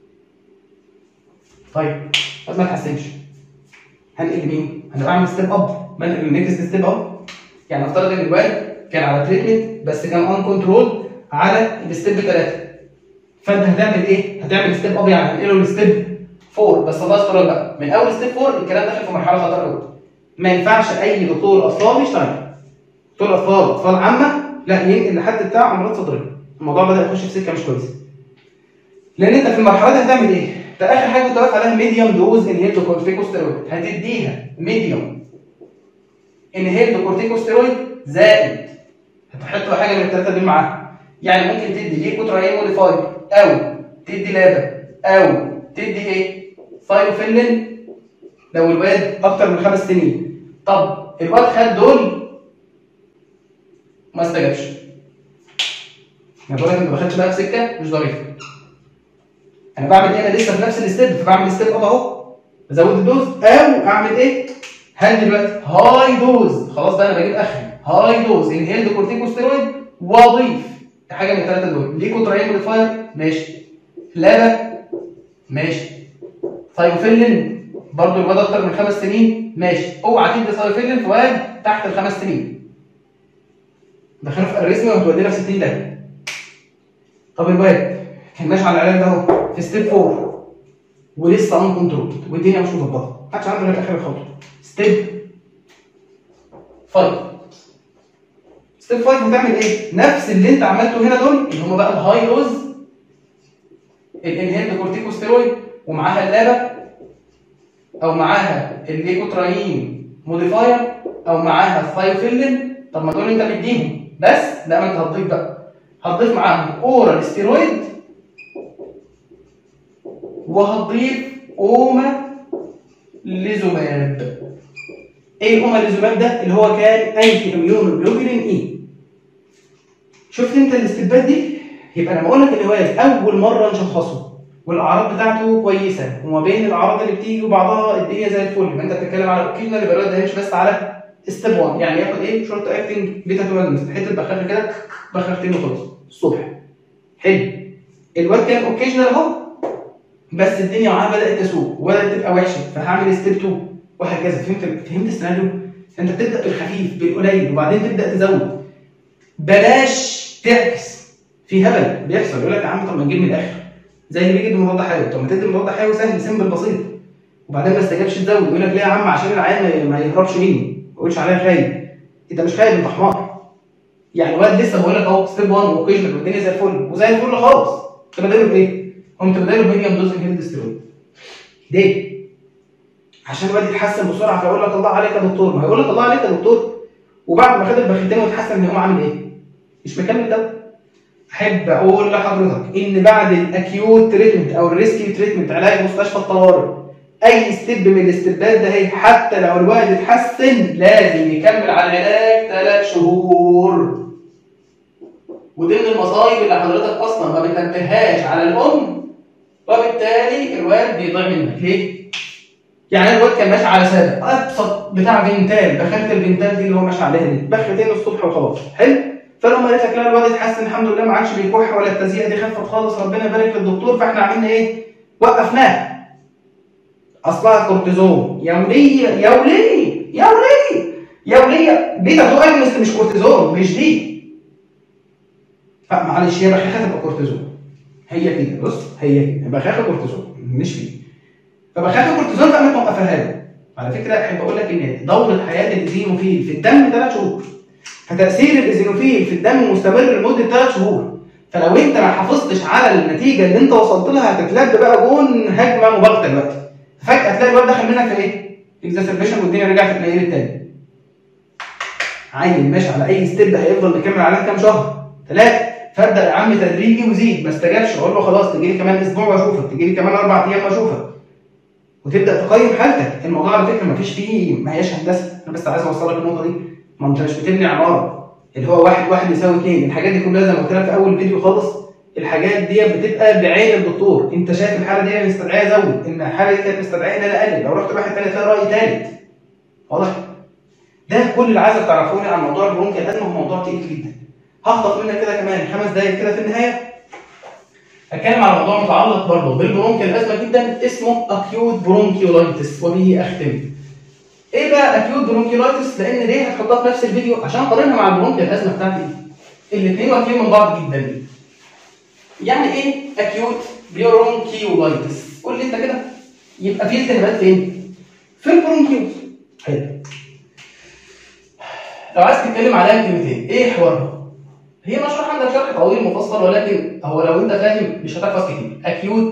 طيب بس ما تحسنش هنقل مين؟ انا بعمل ستيب اب بنقل النكست ستيب اب يعني افترض ان الواد كان على تريتمنت بس كان ان كنترول على الستيب 3 فانت هتعمل ايه؟ هتعمل ستيب اب يعني هنقله لستيب 4 بس ده افتراض بقى من اول ستيب 4 الكلام داخل في مرحله خطر قوي ما ينفعش اي دكتور اطفال يشتغل دكتور اطفال اطفال عامه لا ينقل لحد بتاع امراض صدريه الموضوع بدا يخش في سكه مش كويسه لان انت في المرحله دي هتعمل ايه؟ ده اخر حاجه كنت واقف عليها ميديوم دوز انهيلد كورتيكوستيرويد هتديها ميديوم انهيلد كورتيكوستيرويد زائد هتحط حاجه من الثلاثه دول معاها يعني ممكن تدي ليكوتراين موديفاير او تدي لابا او تدي ايه؟ ثايروفيلين لو الواد اكتر من خمس سنين طب الواد خد دول ما استجابش يعني بقول لك انت ما خدتش بقى في سكه مش ظريفه انا بعمل ايه انا لسه في نفس الستيب فبعمل ستيب اب اهو بزود الدوز او اعمل ايه هل دلوقتي هاي دوز خلاص بقى انا بجيب اخري هاي دوز انهيلد كورتيكوستيرويد واضيف حاجه من الثلاثه دول ليكوتراين موديفاير ماشي لابا ماشي ثايوفيلين برضه الواد اكتر من خمس سنين ماشي اوعى تدي ثايوفيلين في واد تحت الخمس سنين دخلنا في اريزميا وهتودينا في 60 ده طب الواد كان ماشي على العلاج ده اهو في ستيب 4 ولسه ان كنترول والدنيا مش مظبطه محدش عنده غير اخر الخطوه ستيب 5 ستيب 5 هتعمل ايه؟ نفس اللي انت عملته هنا دول اللي هم بقى الهاي دوز الانهيلد كورتيكوستيرويد ومعاها اللابا او معاها الليكوتراين موديفاير او معاها الثايوفيلين طب ما دول انت مديهم بس لا ما انت هتضيف بقى هتضيف معاهم اورال ستيرويد وهتضيف اوما ليزوماب ايه الاوما ليزوماب ده اللي هو كان انتي اميون جلوبولين اي شفت انت الاستبات دي يبقى لما اقول لك الجواز اول مره نشخصه والاعراض بتاعته كويسه وما بين الاعراض اللي بتيجي وبعضها الدنيا زي الفل ما انت بتتكلم على اوكيجنال يبقى الواد ده هيمشي بس على ستيب 1 يعني ياخد ايه شورت اكتنج بيتا 2 حته بخاخه كده بخاختين وخلاص الصبح حلو الواد كان اوكيجنال اهو بس الدنيا معاه بدات تسوق وبدات تبقى وحشه فهعمل ستيب 2 وهكذا فهمت فهمت السيناريو انت بتبدا بالخفيف بالقليل وبعدين تبدا تزود بلاش تعكس في هبل بيحصل يقول لك يا عم طب ما نجيب من الاخر زي اللي بيجي مضاد حيوي طب ما تدي مضاد حيوي سهل سيمبل بسيط وبعدين ما استجابش تزود يقول لك ليه يا عم عشان العيان ما يهربش مني ما يقولش عليا خايب انت مش خايب انت حمار يعني الواد لسه بقول لك اهو ستيب 1 وكيشنك والدنيا زي الفل وزي الفل خالص انت بداله بايه؟ قمت بداله بميديم دوز انهيبيت ستيرويد ليه؟ عشان الواد يتحسن بسرعه فيقول لك الله عليك يا دكتور ما هيقول لك الله عليك يا دكتور وبعد ما خد البخيتين واتحسن هيقوم عامل ايه؟ مش مكمل دواء احب اقول لحضرتك ان بعد الاكيوت تريتمنت او الريسكيو تريتمنت علاج مستشفى الطوارئ اي ستيب من الاستبات ده هي حتى لو الواد اتحسن لازم يكمل على العلاج ثلاث شهور ودي من المصايب اللي حضرتك اصلا ما بتنبهاش على الام وبالتالي الواد بيضيع منك ليه؟ يعني الواد كان ماشي على سابق ابسط بتاع فينتال بخاخه الفينتال دي اللي هو ماشي عليها دي بخختين الصبح وخلاص حلو فلما قالت لك لا الواد اتحسن الحمد لله ما عادش بيكح ولا التزييق دي خفت خالص ربنا يبارك للدكتور فاحنا عملنا ايه؟ وقفناه اصلها كورتيزون يا وليه يا وليه يا وليه يا وليه بيتا تو اجنست مش كورتيزون مش دي فمعلش هي بخاخه تبقى كورتيزون هي كده بص هي كده بخاخه كورتيزون مش فيه فبخاخه كورتيزون فقامت موقفاها له على فكره احب اقول لك ان دوره حياه الايزينوفيل في الدم ثلاث شهور فتاثير الايزينوفيل في الدم مستمر لمده ثلاث شهور فلو انت ما حافظتش على النتيجه اللي انت وصلت لها هتتلب بقى جون هجمه مباغته دلوقتي فجاه تلاقي الواد دخل منك في ايه؟ اكزاسربيشن والدنيا رجعت تنيل تاني عيل ماشي على اي ستيب هيفضل مكمل عليها كام شهر؟ ثلاثه فابدا يا عم تدريجي وزيد ما استجابش اقول له خلاص تجي لي كمان اسبوع واشوفك تجي لي كمان اربع ايام واشوفك وتبدا تقيم حالتك الموضوع على فكره ما فيش فيه ما هياش هندسه انا بس عايز اوصل لك النقطه دي ما انت مش بتبني عماره اللي هو واحد واحد يساوي اثنين الحاجات دي كلها زي ما قلت لك في اول فيديو خالص الحاجات دي بتبقى بعين الدكتور انت شايف الحاله دي مستدعيه زود ان الحاله دي كانت مستدعيه ان انا اقلل لو رحت لواحد تاني تلاقي راي ثالث واضح ده كل اللي عايزك تعرفه لي عن موضوع البرونكيال الازمه هو موضوع تقيل جدا هخطف منك كده كمان خمس دقايق كده في النهايه اتكلم على موضوع متعلق برضه بالبرونكيال الازمه جدا اسمه اكيوت برونكيولايتس وبه اختم ايه بقى اكيوت برونكيولايتس لان دي هتحطها في نفس الفيديو عشان اقارنها مع البرونكيال الازمه بتاعتي الاثنين واكلين من بعض جدا يعني ايه اكيوت برونكيولايتس قول لي انت كده يبقى في التهابات فين في البرونكيوس حلو لو عايز تتكلم عليها كلمتين ايه حوارها هي مشروع عندك شرح طويل مفصل ولكن هو لو انت فاهم مش هتحفظ كتير اكيوت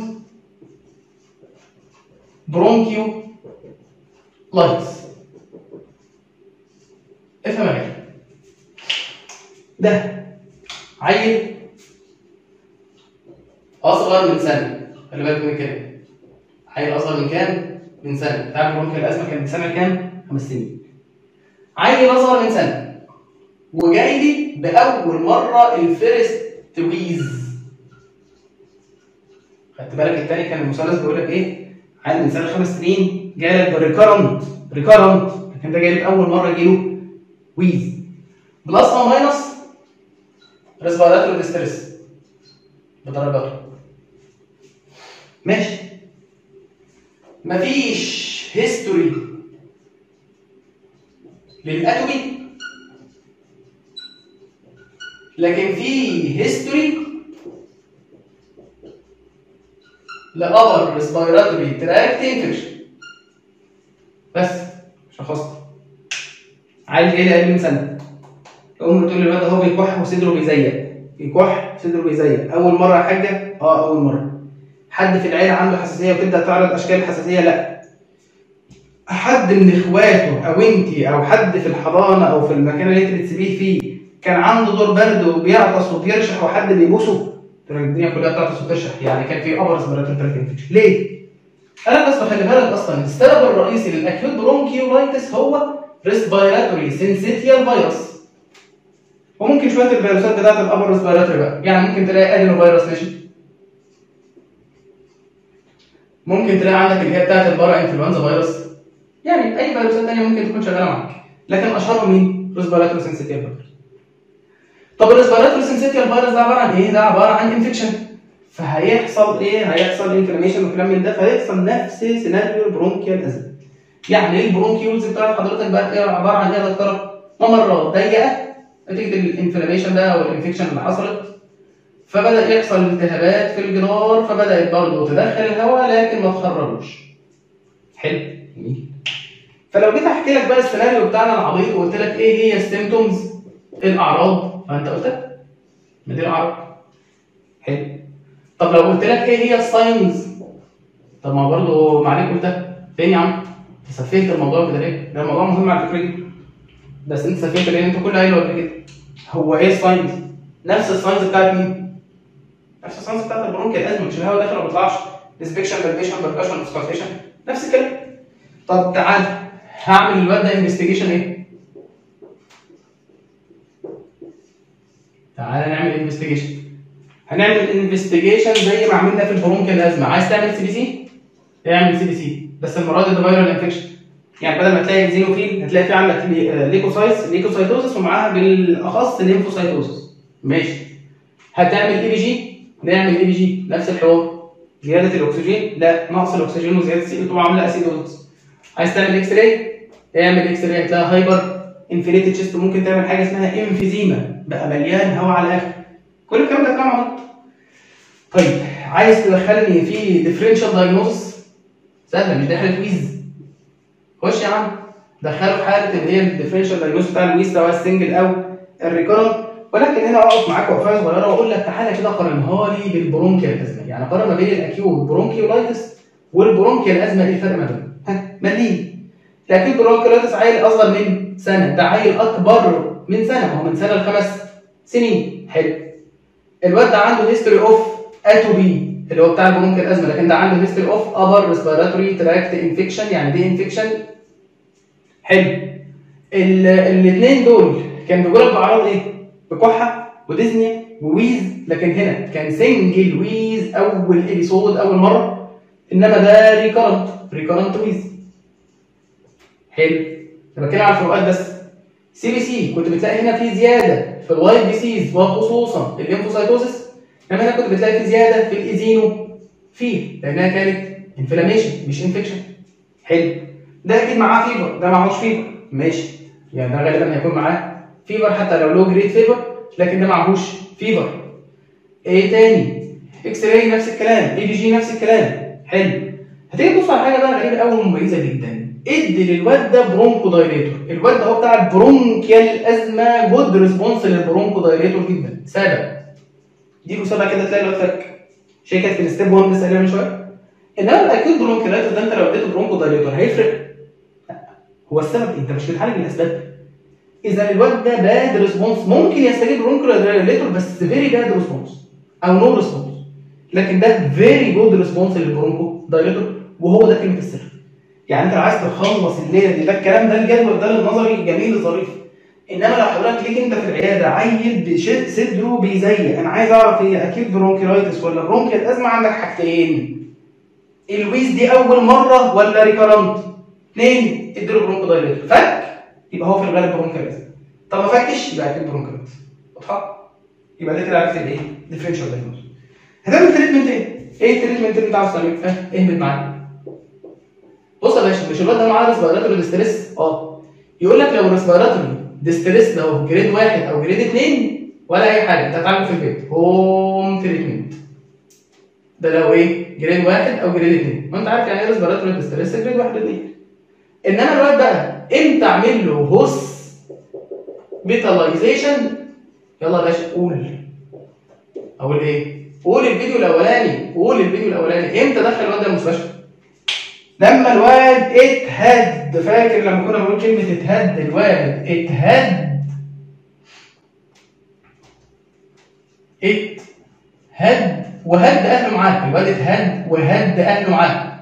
برونكيو لايتس افهم يا باشا ده عيل اصغر من سنه خلي بالك من الكلام عيل اصغر من كام؟ من سنه بتاع برونكيال الازمه كان من سنه كام؟ خمس سنين عيل اصغر من سنه وجاي لي باول مره الفيرست تويز خدت بالك التاني كان المثلث بيقول لك ايه عيل من سنه خمس سنين جاي لك بالريكارنت ريكارنت لكن ده جاي لك اول مره يجي له ويز بلس او ماينس ريسبيراتوري ديستريس بدرجاته ماشي مفيش هيستوري للاتومي لكن في هيستوري لأبر ريسبيراتوري تراكت انفكشن بس شخصت عيل جاي لي اقل من سنه تقوم تقول لي الواد اهو بيكح وصدره بيزيق بيكح صدره بيزيق اول مره يا حاجه اه اول مره حد في العيله عنده حساسيه وتبدا تعرض اشكال الحساسيه لا حد من اخواته او انت او حد في الحضانه او في المكان اللي انت بتسيبيه فيه كان عنده دور برد وبيعطس وبيرشح وحد بيبوسه ترى الدنيا كلها بتعطس وترشح يعني كان في ابر ريسبيراتوري تراكت انفكشن ليه؟ انا بس خلي بالك اصلا السبب الرئيسي للاكيوت برونكيولايتس هو ريسبيراتوري سينسيتيال فيروس وممكن شويه الفيروسات بتاعت الابر ريسبيراتوري بقى يعني ممكن تلاقي ادينو فيروس ماشي ممكن تلاقي عندك اللي هي بتاعت البارا انفلونزا فيروس يعني اي فيروسات ثانيه ممكن تكون شغاله معاك لكن اشهرهم مين؟ ريسبيراتوري سينسيتيال فيروس طب الريسبيراتوري سينسيتيال فيروس ده عباره عن ايه؟ ده عباره عن انفكشن فهيحصل ايه؟ هيحصل انفلاميشن وكلام من ده فهيحصل نفس سيناريو البرونكيال ازمه يعني ايه البرونكيولز بتاعت حضرتك بقت ايه عباره عن ايه يا دكتوره؟ ممرات ضيقه نتيجه الانفلاميشن ده او الانفكشن اللي حصلت فبدا يحصل التهابات في الجدار فبدات برضه تدخل الهواء لكن ما تخرجوش حلو جميل فلو جيت احكي لك بقى السيناريو بتاعنا العبيط وقلت لك ايه هي السيمتومز الاعراض فانت قلت لك ما دي الاعراض حلو طب لو قلت لك ايه هي الساينز طب ما برضه ما عليك قلتها فين يا عم سفهت الموضوع كده ليه؟ ده الموضوع مهم على فكره جدا بس انت سفهت ليه انت كل قايله قبل كده هو ايه الساينز؟ نفس الساينز بتاعت مين؟ نفس الساينز بتاعت البرونكيال الازمه مش الهواء داخل ما بيطلعش ديسبكشن بالبيشن بركشن اسكالفيشن نفس الكلام طب تعال هعمل الواد ده انفستيجيشن ايه؟ تعال نعمل انفستيجيشن هنعمل انفستيجيشن زي ما عملنا في البرونكيال الازمه عايز تعمل سي بي سي؟ اعمل سي بي سي بس المره دي ده فيرال انفكشن يعني بدل ما تلاقي زينوفيل هتلاقي في عندك ليكوسايتس ليكوسايتوزس ومعاها بالاخص ليمفوسايتوزس ماشي هتعمل اي بي جي نعمل اي بي جي نفس الحوار زياده الاكسجين لا نقص الاكسجين وزياده السي او عامله اسيدوزس عايز تعمل اكس راي اعمل اكس راي هتلاقي هايبر انفليتد تشيست ممكن تعمل حاجه اسمها انفيزيما بقى مليان هواء على الاخر كل الكلام ده كلام عبيط طيب عايز تدخلني في ديفرنشال دايجنوستس سهله مش داخل ويز خش يا عم دخله في حاله اللي هي الديفرنشال دايجنوستس بتاع الويز سواء السنجل او الريكورنت ولكن هنا اقف معاك وقفه صغيره واقول لك تعالى كده قارنها لي بالبرونكيال ازمه يعني قارن ما بين الاكيوت برونكيولايتس والبرونكيال ازمه ايه الفرق ما بينهم؟ ها مليين الاكيوت برونكيولايتس عيل اصغر من سنه ده عيل اكبر من سنه ما هو من سنه لخمس سنين حلو الواد ده عنده هيستوري اوف اتوبي اللي هو بتاع البرونكيال ازمه لكن ده عنده هيستوري اوف ابر ريسبيراتوري تراكت انفكشن يعني دي انفكشن حلو الاثنين دول كان بيقول لك باعراض ايه؟ بكحه وديزنيا وويز لكن هنا كان سنجل ويز اول ابيسود اول مره انما ده ريكارنت ريكارنت ويز حلو انا بتكلم على الفروقات بس سي بي سي كنت بتلاقي هنا في زياده في الواي بي سيز وخصوصا الليمفوسايتوزس انما هنا كنت بتلاقي في زياده في الايزينو في لانها كانت انفلاميشن مش انفكشن حلو ده اكيد معاه فيفر ده معهوش فيفر ماشي يعني ده غالبا هيكون معاه فيفر حتى لو لو جريد فيفر لكن ده معهوش فيفر ايه تاني اكس راي نفس الكلام اي بي جي نفس الكلام حلو هتيجي تبص على حاجه بقى غريبه قوي ومميزه جدا ادي للواد ده برونكو دايليتور الواد ده هو بتاع البرونكيال ازمه جود ريسبونس للبرونكو دايليتور جدا سابع اديله سابع كده تلاقي الواد فك شيء كانت في الستيب 1 لسه قايلها من شويه انما الاكيوت برونكيلايتس ده انت لو اديته برونكو دايليتور هيفرق لا. هو السبب انت مش بتعالج الاسباب اذا الواد ده باد ريسبونس ممكن يستجيب برونكو دايليتور بس فيري باد ريسبونس او نو ريسبونس لكن ده فيري جود ريسبونس للبرونكو دايليتور وهو ده كلمه السر يعني انت لو عايز تخلص الليله دي ده الكلام ده الجدول ده النظري جميل ظريف انما لو حضرتك ليك انت في العياده عيل بشد صدره بيزيق انا عايز اعرف هي اكيد برونكيلايتس ولا برونكيال ازمه عندك حاجتين الويز دي اول مره ولا ريكارنت اثنين اديله برونكو دايليتور فك يبقى هو في الغالب برونكيال ازمه طب ما فكش يبقى اكيد برونكيلايتس واضحه يبقى ده كده عرفت الايه ديفرنشال دايجنوز هتعمل تريتمنت ايه ايه التريتمنت اللي انت عاوز تعمله اه اهبط معايا بص يا باشا مش الواد ده معاه ريسبيراتوري ديستريس اه يقول لك لو ريسبيراتوري ديستريس لو جريد واحد او جريد اثنين ولا اي حاجه انت هتعمله في البيت هوم تريتمنت ده لو ايه جريد واحد او جريد اثنين وانت عارف يعني ايه ريسبيراتوري ديستريس جريد واحد واثنين انما الواد بقى امتى اعمل له هوس بيتاليزيشن يلا يا باشا قول اقول ايه قول الفيديو الاولاني قول الفيديو الاولاني امتى دخل الواد ده المستشفى لما الواد اتهد فاكر لما كنا بنقول كلمه اتهد الواد اتهد اتهد وهد اهله معاه الواد اتهد وهد اهله معاه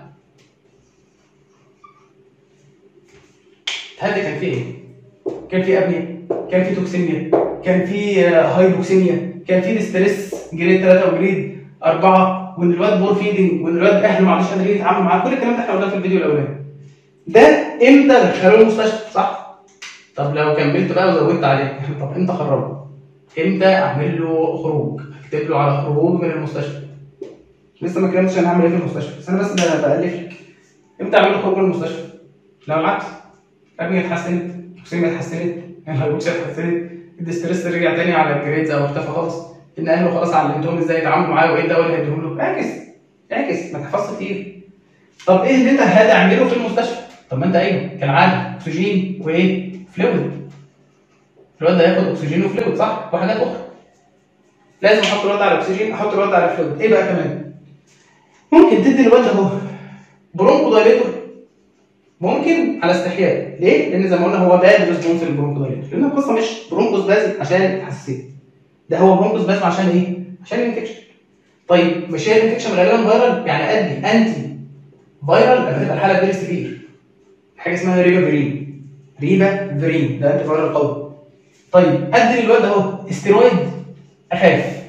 اتهد كان فيه ايه؟ كان فيه ابنيه كان فيه توكسيميا كان فيه هايبوكسيميا كان فيه ستريس جريد 3 وجريد 4 وان الواد مور فيدنج وان الواد اهله معلش قادرين يتعاملوا معاه كل الكلام ده احنا قلناه في الفيديو الاولاني ده امتى دخلوه المستشفى صح؟ طب لو كملت بقى وزودت عليه طب امتى خرجه؟ امتى اعمل له خروج؟ اكتب له على خروج من المستشفى لسه ما كلمتش انا هعمل ايه في المستشفى بس انا بس بالف لك امتى اعمل له خروج من المستشفى؟ لو العكس ابني اتحسنت توكسيميا اتحسنت الهايبوكسيا اتحسنت الستريس رجع تاني على الجريدز او اختفى خالص ان اهله خلاص علمتهم ازاي يتعاملوا معاه وايه الدواء اللي هيديهم له اعكس اعكس ما تحفظش كتير طب ايه اللي انت هتعمله في المستشفى طب ما انت ايوه كالعاده اكسجين وايه فلويد الواد ده هياخد اكسجين وفلويد صح وحاجات اخرى لازم احط الواد على الاكسجين احط الواد على الفلويد ايه بقى كمان ممكن تدي الواد ده اهو برونكو دايليتور ممكن على استحياء ليه؟ لان زي ما قلنا هو باد ريسبونس للبرونكو دايليتور لان القصه مش برونكوس بازم عشان الحساسيه ده هو برونكوس بازم عشان ايه؟ عشان الانفكشن طيب مش هي الانفكشن غالبا فايرال يعني ادي انتي فايرال هتبقى الحاله فيري سيفير حاجه اسمها ريبا فيرين ريبا فيرين ده انتي فايرال قوي طيب ادي للواد اهو استيرويد اخاف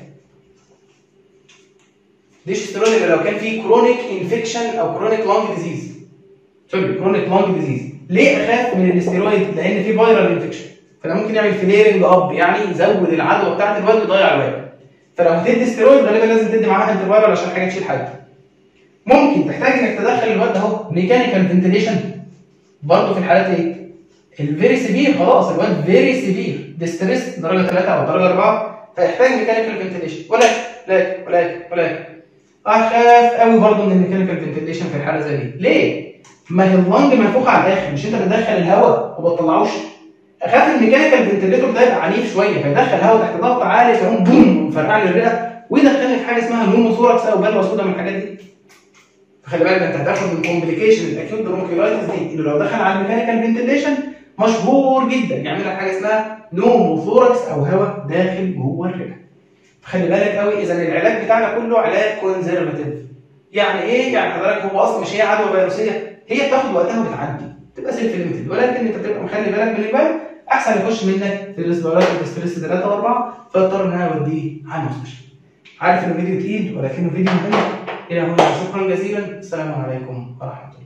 ليش استيرويد يبقى لو كان في كرونيك انفكشن او كرونيك لونج ديزيز سوري كرونيك لونج ديزيز ليه اخاف من الاستيرويد لان في فايرال انفكشن فده ممكن يعمل فليرنج اب يعني يزود العدوى بتاعت الواد ويضيع الواد فلو هتدي استيرويد غالبا لازم تدي معاها انتي فايرال عشان حاجه تشيل حاجه ممكن تحتاج انك تدخل الواد ده اهو ميكانيكال فنتيليشن برضه في الحالات ايه؟ الفيري سيفير خلاص الواد فيري سيفير ديستريس درجه 3 او درجه 4 فيحتاج ميكانيكال فنتيليشن ولكن ولكن ولكن ولكن اخاف قوي برضه من الميكانيكال فنتيليشن في الحاله زي دي ليه؟ ما هي اللنج منفوخه على الاخر مش انت بتدخل الهواء وما بتطلعوش اخاف الميكانيكال فنتيليتور ده يبقى عنيف شويه فيدخل هواء تحت ضغط عالي فيقوم بوم فرقع لي الرئه ويدخلني في حاجه اسمها نوموثوركس او بلوى سودا من الحاجات دي فخلي بالك انت هتاخد من كومبليكيشن الاكيوت برونكيولايتس دي اللي لو دخل على الميكانيكال فنتيليشن مشهور جدا يعمل لك حاجه اسمها نوموثوركس او هواء داخل جوه الرئه فخلي بالك قوي اذا العلاج بتاعنا كله علاج كونزرفاتيف يعني ايه يعني حضرتك هو اصلا مش هي عدوى فيروسيه هي بتاخد وقتها وبتعدي تبقى سيلف ليميتد ولكن انت بتبقى مخلي بالك من الباب احسن يخش منك في الاسبوعات والستريس 3 و4 فاضطر ان انا اوديه على المستشفى عارف انه فيديو تقيل ولكنه فيديو مهم الى هنا شكرا جزيلا السلام عليكم ورحمه الله